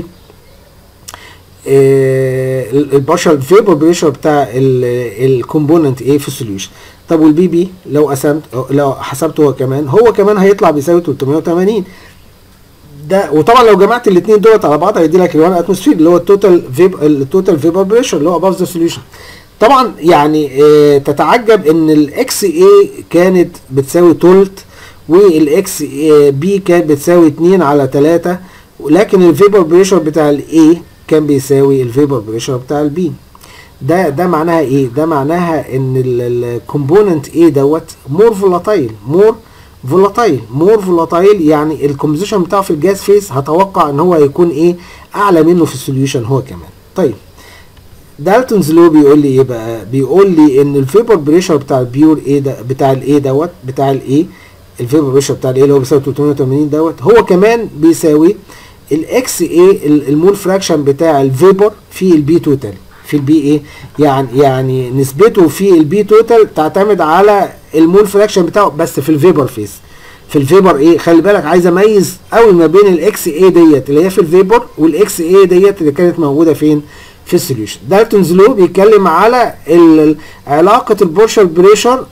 البارشال فيبر بريشر بتاع الكومبوننت ايه في السوليوشن طب والبي بي لو قسمت لو حسبته هو كمان هو كمان هيطلع بيساوي 380 ده وطبعا لو جمعت الاثنين دولت على بعض هيدي لك ال 1 اتموسفير اللي هو التوتال فيب التوتال فيبر بريشر اللي هو اباف ذا سوليوشن طبعا يعني اه تتعجب ان الاكس اي كانت بتساوي تلت والاكس بي كانت بتساوي 2 على 3 لكن الفيبر بريشر بتاع الاي كان بيساوي الفيبر بريشر بتاع البي ده ده معناها ايه ده معناها ان الكومبوننت ايه دوت مور فولاتايل مور فولاتايل مور فولاتايل يعني الكومبوزيشن بتاعه في الجاز فيس هتوقع ان هو هيكون ايه اعلى منه في السوليوشن هو كمان طيب دالتونز لو بيقول لي ايه بقى بيقول لي ان الفيبر بريشر بتاع البيور ايه ده بتاع الايه دوت بتاع الايه الفيبر بريشر بتاع الايه اللي هو بيساوي 380 دوت هو كمان بيساوي الاكس ايه المول فراكشن بتاع الفيبر في البي توتال في البي ايه يعني يعني نسبته في البي توتال تعتمد على المول فراكشن بتاعه بس في الفيبر فيس في الفيبر ايه خلي بالك عايز اميز قوي ما بين الاكس ايه ديت اللي هي في الفيبر والاكس ايه ديت اللي كانت موجوده فين في السوليوشن دالتونز لو بيتكلم على علاقه البورشال بريشر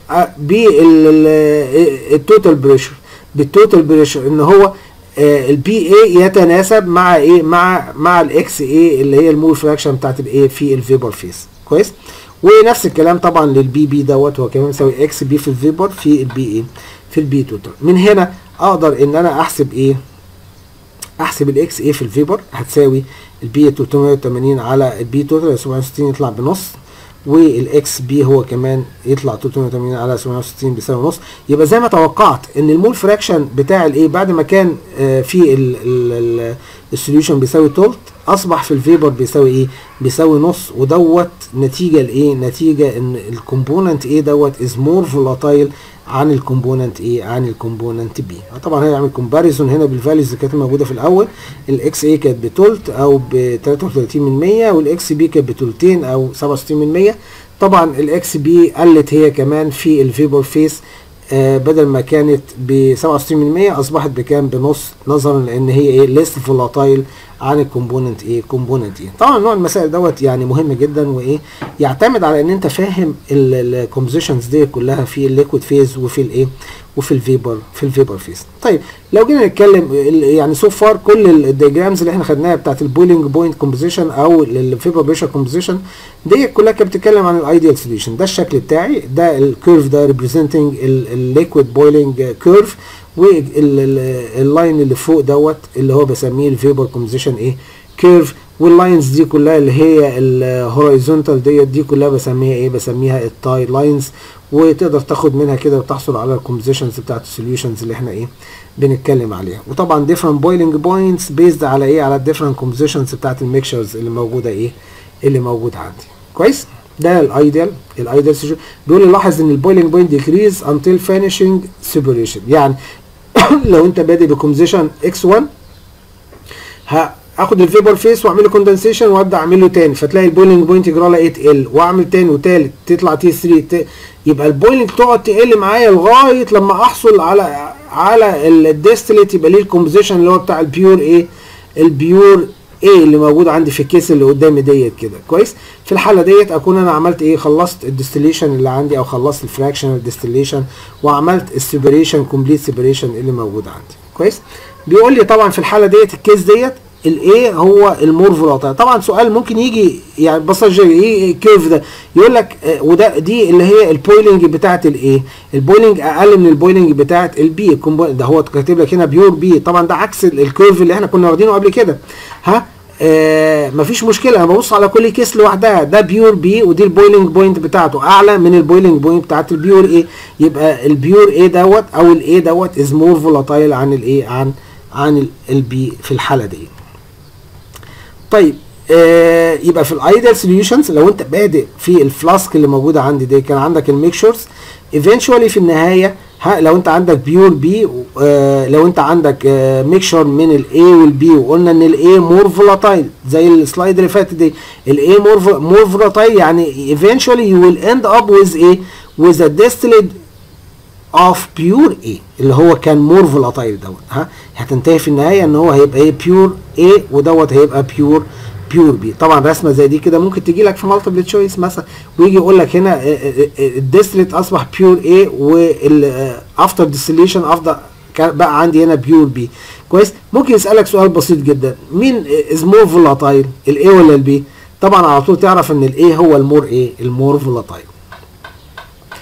بالتوتال بريشر بالتوتال بريشر ان هو البي اي يتناسب مع ايه مع مع الاكس اي اللي هي المول فراكشن بتاعت الايه في الفيبر فيس كويس ونفس الكلام طبعا للبي بي دوت هو كمان بيساوي اكس بي في الفيبر في البي اي في البي توتال من هنا اقدر ان انا احسب ايه احسب الاكس اي في الفيبر هتساوي البي 380 على البي توتال 760 يطلع بنص والاكس بي هو كمان يطلع 380 على 760 بيساوي نص يبقى زي ما توقعت ان المول فراكشن بتاع الايه بعد ما كان آه في السوليوشن بيساوي تولت اصبح في الفيبر بيساوي ايه بيساوي نص ودوت نتيجه لايه نتيجه ان الكومبوننت ايه دوت از مور فولاتايل عن الكومبوننت ايه عن الكومبوننت بي طبعا هيعمل كومباريزون هنا بالفاليوز اللي كانت موجوده في الاول الاكس اي كانت بتلت او ب 33 من 100 والاكس بي كانت بتلتين او 67 من 100 طبعا الاكس بي قلت هي كمان في الفيبر فيس آه بدل ما كانت ب 67% اصبحت بكام بنص نظرا لان هي ايه ليس فولاتايل عن الكومبوننت ايه كومبوننت ايه طبعا نوع المسائل دوت يعني مهم جدا وايه يعتمد على ان انت فاهم الكومبوزيشنز دي كلها في الليكويد فيز وفي الايه وفي الفيبر في الفيبر فيز طيب لو جينا نتكلم يعني سو فار كل الدياجرامز اللي احنا خدناها بتاعت البويلنج بوينت كومبوزيشن او الفيبر بريشر كومبوزيشن دي كلها كانت بتتكلم عن الايديال سوليوشن ده الشكل بتاعي ده الكيرف ده ريبريزنتنج الليكويد بويلنج كيرف واللاين اللي فوق دوت اللي هو بسميه الفيبر كومبوزيشن ايه كيرف واللاينز دي كلها اللي هي الهورايزونتال ديت دي كلها بسميها ايه بسميها التاي لاينز وتقدر تاخد منها كده وتحصل على الكومبوزيشنز بتاعت السوليوشنز اللي احنا ايه بنتكلم عليها وطبعا different boiling points based على ايه على different compositions بتاعت الميكشرز اللي موجوده ايه اللي موجود عندي كويس ده الايديال الايديال سيشن بيقول لي لاحظ ان البويلنج بوينت ديكريز انتل فينيشنج سيبريشن يعني لو انت بادئ بكومبوزيشن اكس 1 هاخد الفيبر فيس واعمل له كوندنسيشن وابدا اعمل له تاني فتلاقي البويلنج بوينت يجرى لها 8 ال واعمل تاني وتالت تطلع تي 3 يبقى البويلنج تقعد تقل معايا لغايه لما احصل على على الديستليت يبقى ليه الكومبوزيشن اللي هو بتاع البيور ايه البيور ايه اللي موجود عندي في الكيس اللي قدامي ديت كده كويس في الحاله ديت اكون انا عملت ايه خلصت الديستليشن اللي عندي او خلصت الفراكشنال ديستليشن وعملت السيبريشن كومبليت سيبريشن اللي موجود عندي كويس بيقول لي طبعا في الحاله ديت الكيس ديت الايه هو المور فولاتايل طبعا سؤال ممكن يجي يعني بص ايه الكيرف ده يقول لك آه وده دي اللي هي البويلنج بتاعت الايه البويلنج اقل من البويلنج بتاعت البي ده هو كاتب لك هنا بيور بي طبعا ده عكس الكيرف اللي احنا كنا واخدينه قبل كده ها آه مفيش مشكله انا ببص على كل كيس لوحدها ده بيور بي ودي البويلنج بوينت بتاعته اعلى من البويلنج بوينت بتاعت البيور ايه يبقى البيور ايه دوت او الايه دوت از مور فولاتايل عن الايه عن عن البي في الحاله دي طيب آه يبقى في الايدل سوليوشنز لو انت بادئ في الفلاسك اللي موجوده عندي دي كان عندك الميكشرز ايفينشولي في النهايه ها لو انت عندك بيور بي آه لو انت عندك آه ميكشر من الاي والبي وقلنا ان الاي مور فولاتايل زي السلايد اللي فاتت دي الاي مور مور فولاتايل يعني eventually you will end up with a with a distillate of pure A اللي هو كان مور فولاتايل دوت ها هتنتهي في النهايه ان هو هيبقى ايه بيور A ودوت هيبقى بيور بيور بي طبعا رسمه زي دي كده ممكن تجي لك في مالتيبل تشويس مثلا ويجي يقول لك هنا الديستليت اصبح بيور A والافتر ديستليشن افضل بقى عندي هنا بيور بي كويس ممكن يسالك سؤال بسيط جدا مين از مور فولاتايل الاي ولا البي طبعا على طول تعرف ان الاي هو المور ايه المور فولاتايل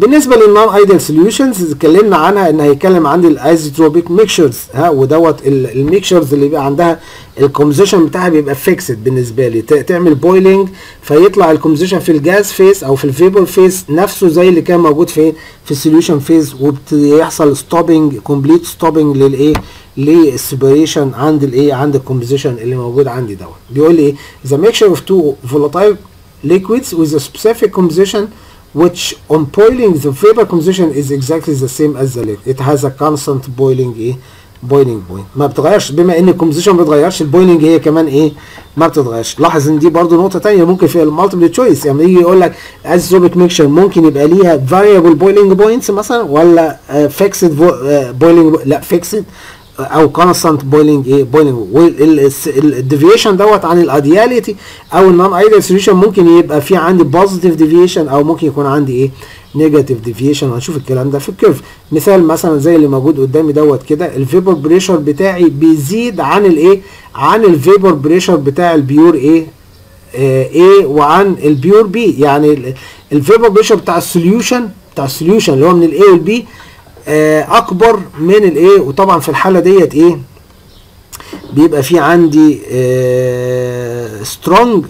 بالنسبه للنون ايديال سوليوشنز اتكلمنا عنها ان هيتكلم عن الايزوتروبيك ميكشرز ها ودوت الميكشرز اللي بيبقى عندها الكومبوزيشن بتاعها بيبقى فيكسد بالنسبه لي تعمل بويلنج فيطلع الكومبوزيشن في الجاز فيس او في الفيبر فيس نفسه زي اللي كان موجود في في السوليوشن فيز وبيحصل ستوبنج كومبليت ستوبنج للايه للسيبريشن عند الايه عند الكومبوزيشن اللي موجود عندي دوت بيقول لي ايه the mixture of two volatile liquids with a specific composition which on boiling the vapor composition is exactly the same as the liquid it has a constant boiling ايه boiling point ما بتغيرش بما ان الكومبوزيشن ما بتغيرش البويلنج هي كمان ايه ما بتتغيرش لاحظ ان دي برضو نقطه ثانيه ممكن في المالتيبل تشويس يعني يجي يقول لك ازوبيك ميكشر ممكن يبقى ليها فاريبل بويلنج بوينتس مثلا ولا فيكسد بويلنج لا فيكسد او كونستانت بويلنج ايه بويلنج والديفيشن دوت عن الايدياليتي او النون ايديال سوليوشن ممكن يبقى في عندي بوزيتيف ديفيشن او ممكن يكون عندي ايه نيجاتيف ديفيشن وهنشوف الكلام ده في الكيرف مثال مثلا زي اللي موجود قدامي دوت كده الفيبر بريشر بتاعي بيزيد عن الايه عن الفيبر بريشر بتاع البيور ايه ايه وعن البيور بي يعني الفيبر بريشر بتاع السوليوشن بتاع السوليوشن اللي هو من الاي والبي اكبر من الايه وطبعا في الحاله ديت ايه بيبقى في عندي سترونج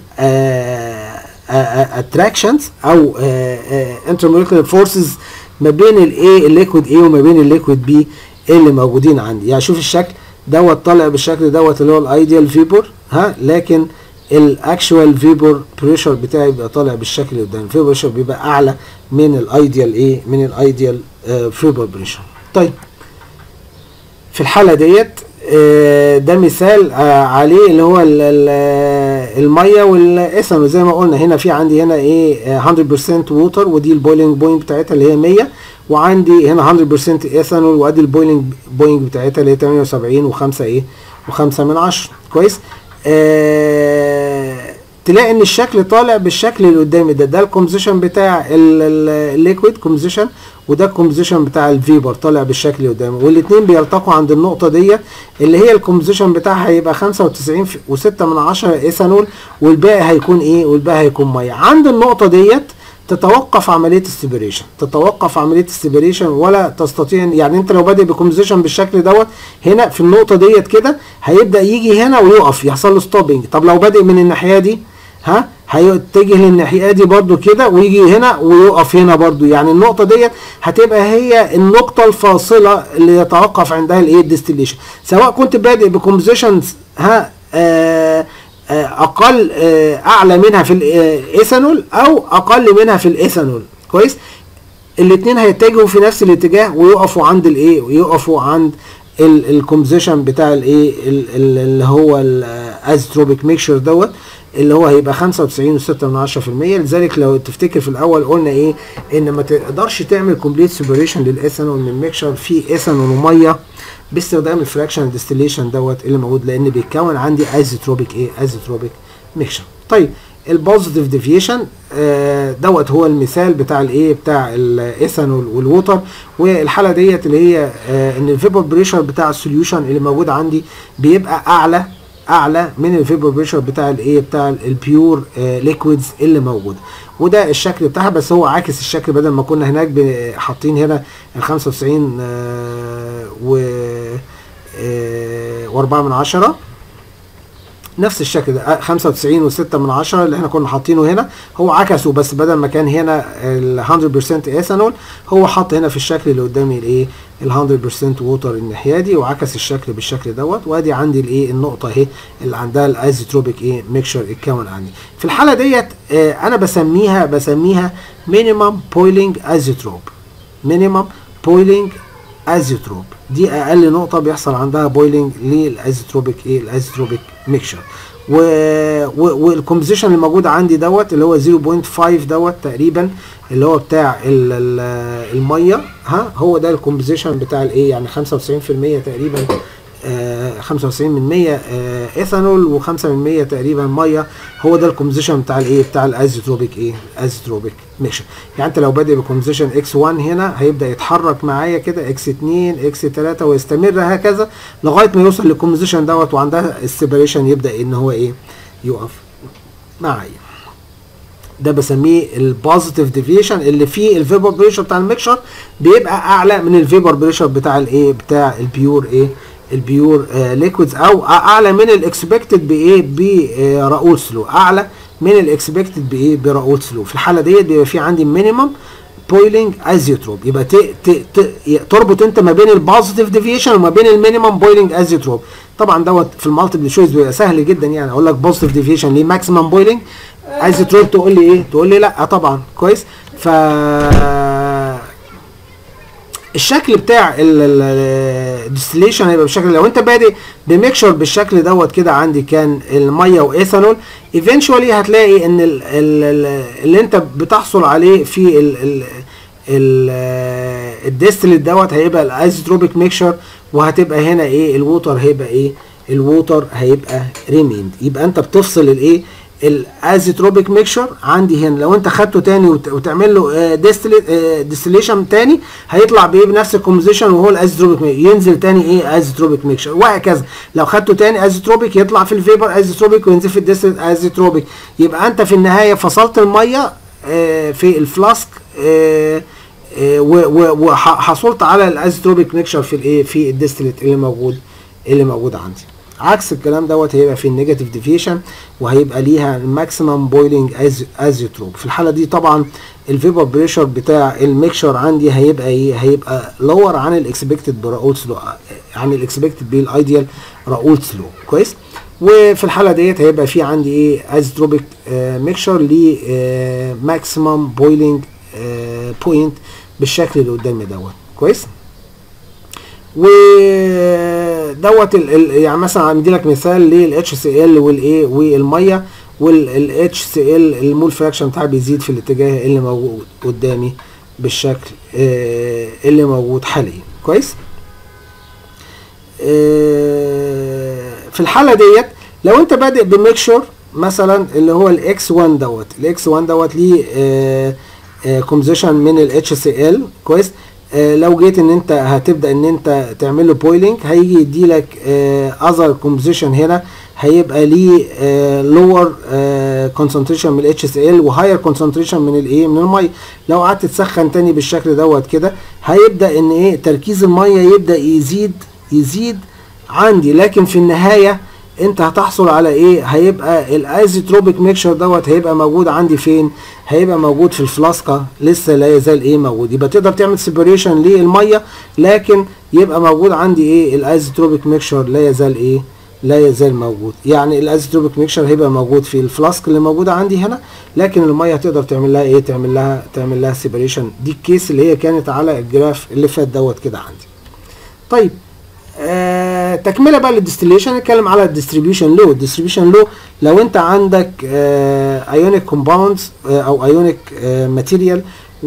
اتراكشنز او انترموليكولار فورسز ما بين الايه الليكويد ايه وما بين الليكويد بي اللي موجودين عندي يعني شوف الشكل دوت طالع بالشكل دوت اللي هو الايديال فيبر ها لكن الاكشوال فيبر بريشر بتاعي بيبقى طالع بالشكل اللي قدام الفيبر بريشر بيبقى اعلى من الايديال ايه من الايديال فيبر بريشر طيب في الحاله ديت ده مثال عليه اللي هو الميه والايثانول زي ما قلنا هنا في عندي هنا ايه 100% ووتر ودي البويلنج بوينت بتاعتها اللي هي 100 وعندي هنا 100% ايثانول وادي البويلنج بوينت بتاعتها اللي هي 78 و5 ايه و5 من 10 كويس آه تلاقي ان الشكل طالع بالشكل اللي قدامي ده ده الكومبوزيشن بتاع الليكويد كومبوزيشن وده الكومبوزيشن بتاع الفيبر طالع بالشكل اللي قدامي والاثنين بيلتقوا عند النقطه ديت اللي هي الكومبوزيشن بتاعها هيبقى 95 و6 من 10 ايثانول والباقي هيكون ايه والباقي هيكون ميه عند النقطه ديت تتوقف عمليه السيبريشن تتوقف عمليه السيبريشن ولا تستطيع يعني انت لو بادئ بكومبوزيشن بالشكل دوت هنا في النقطه ديت كده هيبدا يجي هنا ويقف يحصل له ستوبنج طب لو بادئ من الناحيه دي ها هيتجه للناحيه دي برده كده ويجي هنا ويقف هنا برده يعني النقطه ديت هتبقى هي النقطه الفاصله اللي يتوقف عندها الايه الديستليشن سواء كنت بادئ بكومبوزيشنز ها آه اقل اعلى منها في الايثانول او اقل منها في الايثانول كويس الاثنين هيتجهوا في نفس الاتجاه ويقفوا عند الايه ويقفوا عند الكومبوزيشن بتاع الايه اللي هو الازتروبيك ميكشر دوت اللي هو هيبقى 95.6 من 10% لذلك لو تفتكر في الاول قلنا ايه ان ما تقدرش تعمل كومبليت سيبريشن للايثانول من ميكشر في ايثانول وميه باستخدام الفراكشن ديستليشن دوت اللي موجود لان بيتكون عندي ايزوتروبيك ايه ايزوتروبيك ميكشر طيب البوزيتيف ديفيشن آه دوت هو المثال بتاع الايه بتاع الايثانول والووتر والحاله ديت اللي هي آه ان الفيبر بريشر بتاع السوليوشن اللي موجود عندي بيبقى اعلى اعلى من الفيبر بريشر بتاع الايه بتاع البيور آه ليكويدز اللي موجوده وده الشكل بتاعها بس هو عاكس الشكل بدل ما كنا هناك حاطين هنا ال 95 آه و آه و4 من 10 نفس الشكل ده 95 و6 من 10 اللي احنا كنا حاطينه هنا هو عكسه بس بدل ما كان هنا ال 100% ايثانول هو حط هنا في الشكل اللي قدامي الايه ال 100% ووتر الناحيه دي وعكس الشكل بالشكل دوت وادي عندي الايه النقطه اهي اللي عندها الايزوتروبيك ايه ميكشر اتكون عندي في الحاله ديت اه انا بسميها بسميها مينيمم بويلنج ايزوتروب مينيمم بويلنج ايزوتروب دي اقل نقطه بيحصل عندها بويلنج للايزوتروبيك ايه الايزوتروبيك ميكشر و... و... والكومبوزيشن اللي موجود عندي دوت اللي هو 0.5 دوت تقريبا اللي هو بتاع ال... ال... الميه ها هو ده الكومبوزيشن بتاع الايه يعني 95% تقريبا آه 95 من 100 آه ايثانول و5 من 100 تقريبا ميه هو ده الكومبوزيشن بتاع الايه بتاع الايزوتروبيك ايه ايزوتروبيك ميكشر يعني انت لو بادئ بكومبوزيشن اكس 1 هنا هيبدا يتحرك معايا كده اكس 2 اكس 3 ويستمر هكذا لغايه ما يوصل للكومبوزيشن دوت وعندها السيبريشن يبدا ان هو ايه يقف معايا ده بسميه البوزيتيف ديفيشن اللي فيه الفيبر بريشر بتاع الميكشر بيبقى اعلى من الفيبر بريشر بتاع الايه بتاع البيور ايه البيور آه ليكويدز او اعلى من الاكسبكتد بايه براؤول سلو اعلى من الاكسبكتد بايه براؤول سلو في الحاله ديت بيبقى في عندي مينيمم بويلنج ايزيوتروب يبقى ت ت ت تربط انت ما بين البوزيتيف ديفيشن وما بين المينيمم بويلنج ايزيوتروب طبعا دوت في المالتيبل تشويس بيبقى سهل جدا يعني اقول لك بوزيتيف ديفيشن ليه ماكسيمم بويلنج ايزيوتروب تقول لي ايه تقول لي لا طبعا كويس ف الشكل بتاع الديستليشن هيبقى بالشكل لو انت بادئ بميكشر بالشكل دوت كده عندي كان الميه وايثانول ايفينشولي هتلاقي ان ال ال اللي انت بتحصل عليه في ال ال الديستلت دوت هيبقى الايزوتروبيك ميكشر وهتبقى هنا ايه الووتر هيبقى ايه الووتر هيبقى ريميند يبقى انت بتفصل الايه الازيتروبيك ميكشر عندي هنا لو انت خدته تاني وتعمل له ديستليشن تاني هيطلع بايه بنفس الكومبوزيشن وهو الازيتروبيك ينزل تاني ايه ازيتروبيك ميكشر وهكذا لو خدته تاني ازيتروبيك يطلع في الفيبر ازيتروبيك وينزل في الديستلت ازيتروبيك يبقى انت في النهايه فصلت الميه في الفلاسك وحصلت على الازيتروبيك ميكشر في الايه في الديستلت اللي موجود اللي موجود عندي عكس الكلام دوت هيبقى في النيجاتيف ديفيشن وهيبقى ليها الماكسيمم بويلنج ازيوتروب في الحاله دي طبعا الفيبر بريشر بتاع الميكشر عندي هيبقى ايه هيبقى لور عن الاكسبكتد براول سلو عن الاكسبكتد بالايديال راول سلو كويس وفي الحاله ديت هيبقى في عندي ايه ازيتروبيك ميكشر ل ماكسيمم بويلنج بوينت بالشكل اللي قدامي دوت كويس ودوت يعني مثلا عندي لك مثال للاتش سي ال والايه والميه والاتش سي ال المول فراكشن بتاعها بيزيد في الاتجاه اللي موجود قدامي بالشكل آه اللي موجود حاليا كويس آه في الحاله ديت لو انت بادئ بميكشر مثلا اللي هو الاكس 1 دوت الاكس 1 دوت ليه آه كومبوزيشن من الاتش سي ال كويس آه لو جيت ان انت هتبدا ان انت تعمل له بويلنج هيجي يدي لك اذر كومبوزيشن هنا هيبقى ليه لور كونسنتريشن من الاتش سي ال وهاير كونسنتريشن من الايه من الميه لو قعدت تسخن تاني بالشكل دوت كده هيبدا ان ايه تركيز الميه يبدا يزيد يزيد عندي لكن في النهايه انت هتحصل على ايه هيبقى الايزوتروبيك ميكشر دوت هيبقى موجود عندي فين هيبقى موجود في الفلاسكه لسه لا يزال ايه موجود يبقى تقدر تعمل سيبريشن للميه لكن يبقى موجود عندي ايه الايزوتروبيك ميكشر لا يزال ايه لا يزال موجود يعني الايزوتروبيك ميكشر هيبقى موجود في الفلاسك اللي موجوده عندي هنا لكن الميه تقدر تعمل لها ايه تعمل لها تعمل لها سيبريشن دي الكيس اللي هي كانت على الجراف اللي فات دوت كده عندي طيب آه تكمله بقى للديستليشن نتكلم على الديستريبيوشن لو الديستريبيوشن لو لو انت عندك ايونيك كومباوندز او ايونيك ماتيريال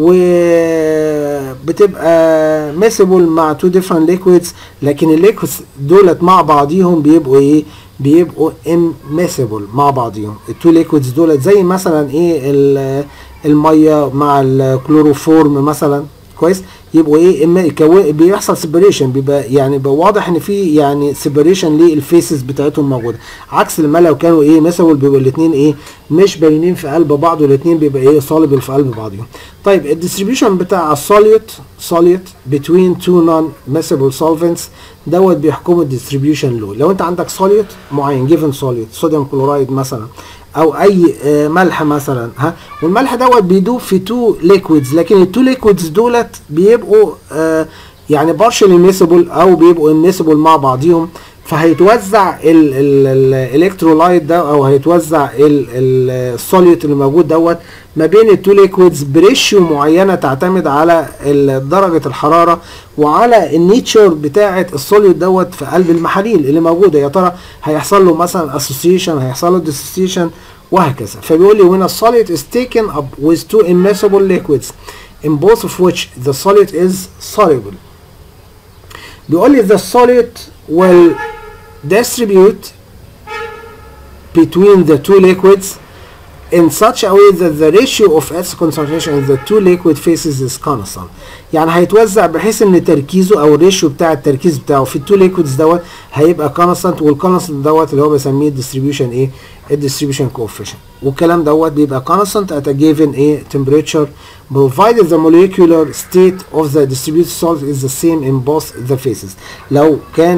وبتبقى ميسبل مع تو ديفرنت ليكويدز لكن الليكويدز دولت مع بعضيهم بيبقوا ايه بيبقوا اميسبل مع بعضيهم التو ليكويدز دولت زي مثلا ايه الميه مع الكلوروفورم مثلا كويس يبقوا ايه اما بيحصل سيبريشن بيبقى يعني بيبقى واضح ان في يعني سيبريشن للفيسز بتاعتهم موجوده عكس لما لو كانوا ايه مثلا بيبقوا الاثنين ايه مش باينين في قلب بعض والاثنين بيبقى ايه سوليبل في قلب بعضهم طيب الديستريبيوشن بتاع السوليوت سوليوت بتوين تو نون ميسبل سولفنتس دوت بيحكموا الديستريبيوشن لو لو انت عندك سوليوت معين جيفن سوليوت صوديوم كلورايد مثلا او اي ملح مثلا ها والملح دوت بيدوب في تو ليكويدز لكن التو ليكويدز دولت بيبقوا آه يعني بارشل ميسبل او بيبقوا ميسبل مع بعضيهم فهيتوزع الالكترولايت ده او هيتوزع السوليوت اللي موجود دوت ما بين التو ليكويدز بريشيو معينه تعتمد على درجه الحراره وعلى النيتشر بتاعه السوليوت دوت في قلب المحاليل اللي موجوده يا ترى هيحصل له مثلا اسوسيشن هيحصل له ديسوسيشن وهكذا فبيقول لي when a solid is taken up with two immiscible liquids in both of which the solid is soluble بيقول لي the solid will distribute between the two liquids in such a way that the ratio of its concentration in the two liquid phases is constant يعني هيتوزع بحيث ان تركيزه او الريشيو بتاع التركيز بتاعه في التو ليكويدز دوت هيبقى constant والكونستنت دوت اللي هو بسميه الديستريبيوشن ايه الديستريبيوشن coefficient والكلام دوت بيبقى constant at a given ايه temperature provided the molecular state of the distributed salt is the same in both the phases لو كان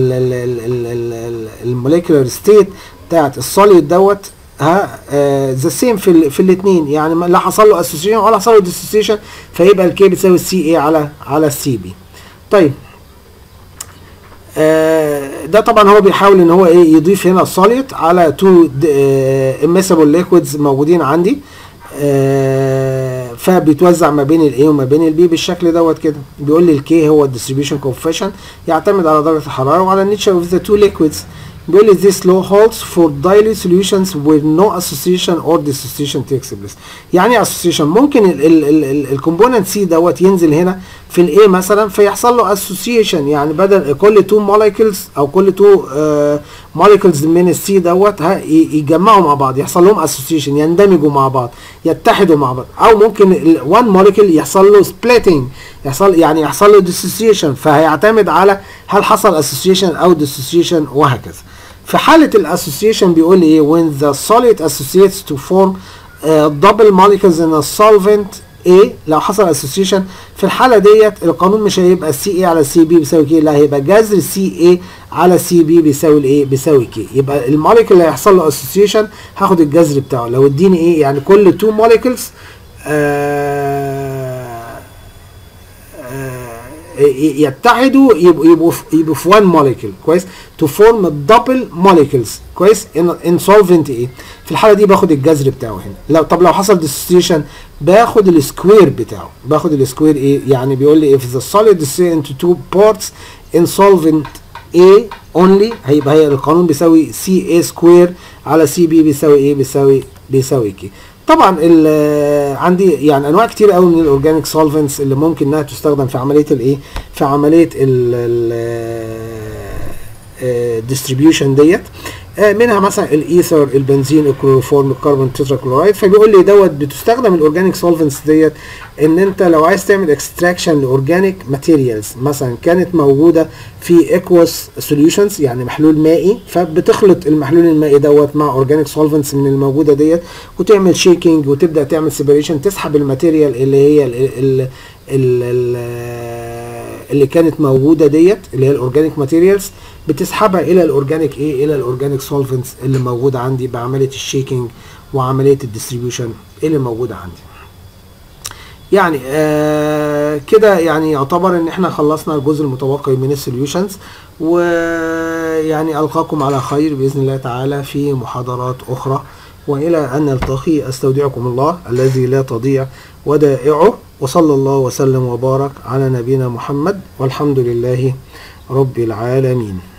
الموليكولار ستيت بتاعت السوليد دوت ها ذا سيم في ال في الاثنين يعني لا حصل له اسوسيشن ولا حصل له ديسوسيشن فيبقى الكي بتساوي السي اي على على السي بي طيب آه ده طبعا هو بيحاول ان هو ايه يضيف هنا السوليد على تو اميسبل ليكويدز موجودين عندي آه فبيتوزع ما بين الاي وما بين البي بالشكل دوت كده بيقول لي الكي هو الديستريبيوشن كوفيشن يعتمد على درجه الحراره وعلى النيتشر اوف ذا تو ليكويدز بيقول لي this law holds for dilute solutions with no association or dissociation takes place يعني ايه association ممكن الكومبوننت سي دوت ينزل هنا في الاي مثلا فيحصل له association يعني بدل كل تو molecules او كل تو uh, molecules من السي دوت يجمعوا مع بعض يحصل لهم association يندمجوا مع بعض يتحدوا مع بعض او ممكن one molecule يحصل له splitting يحصل يعني يحصل له dissociation فهيعتمد على هل حصل association او dissociation وهكذا في حالة الاسوسيشن بيقول لي ايه when the solid associates to form uh, double molecules in a solvent A لو حصل اسوسيشن في الحالة ديت القانون مش هيبقى سي اي على سي بي بيساوي كي لا هيبقى جذر سي اي على سي بي بيساوي الايه بيساوي كي يبقى الموليكول اللي هيحصل له اسوسيشن هاخد الجذر بتاعه لو اديني ايه يعني كل تو موليكولز يتحدوا يبقوا يبقوا في, يبقوا في one molecule كويس to form double molecules كويس in, in solvent ايه في الحاله دي باخد الجذر بتاعه هنا لو طب لو حصل dissociation باخد السكوير بتاعه باخد السكوير ايه يعني بيقول لي if the solid is into two parts in solvent A only هيبقى هي القانون بيساوي سي A سكوير على سي بي بيساوي ايه بيساوي بيساوي كي طبعا عندي يعني انواع كتير قوي من الاورجانيك سولفنتس اللي ممكن انها تستخدم في عمليه الايه في عمليه الديستريبيوشن ديت منها مثلا الايثر البنزين الكلوروفورم الكربون تتراكلورايد فبيقول لي دوت بتستخدم الاورجانيك سولفنتس ديت ان انت لو عايز تعمل اكستراكشن لاورجانيك ماتيريالز مثلا كانت موجوده في اكوس سوليوشنز يعني محلول مائي فبتخلط المحلول المائي دوت مع اورجانيك سولفنتس من الموجوده ديت وتعمل شيكينج وتبدا تعمل سيبريشن تسحب الماتيريال اللي هي ال ال ال اللي كانت موجوده ديت اللي هي الاورجانيك ماتيريالز بتسحبها الى الاورجانيك ايه الى الاورجانيك سولفنتس اللي موجوده عندي بعمليه الشيكينج وعمليه الديستريبيوشن اللي موجوده عندي يعني آه كده يعني يعتبر ان احنا خلصنا الجزء المتبقي من السوليوشنز ويعني القاكم على خير باذن الله تعالى في محاضرات اخرى والى ان نلتقي استودعكم الله الذي لا تضيع ودائعه وصلى الله وسلم وبارك على نبينا محمد والحمد لله رب العالمين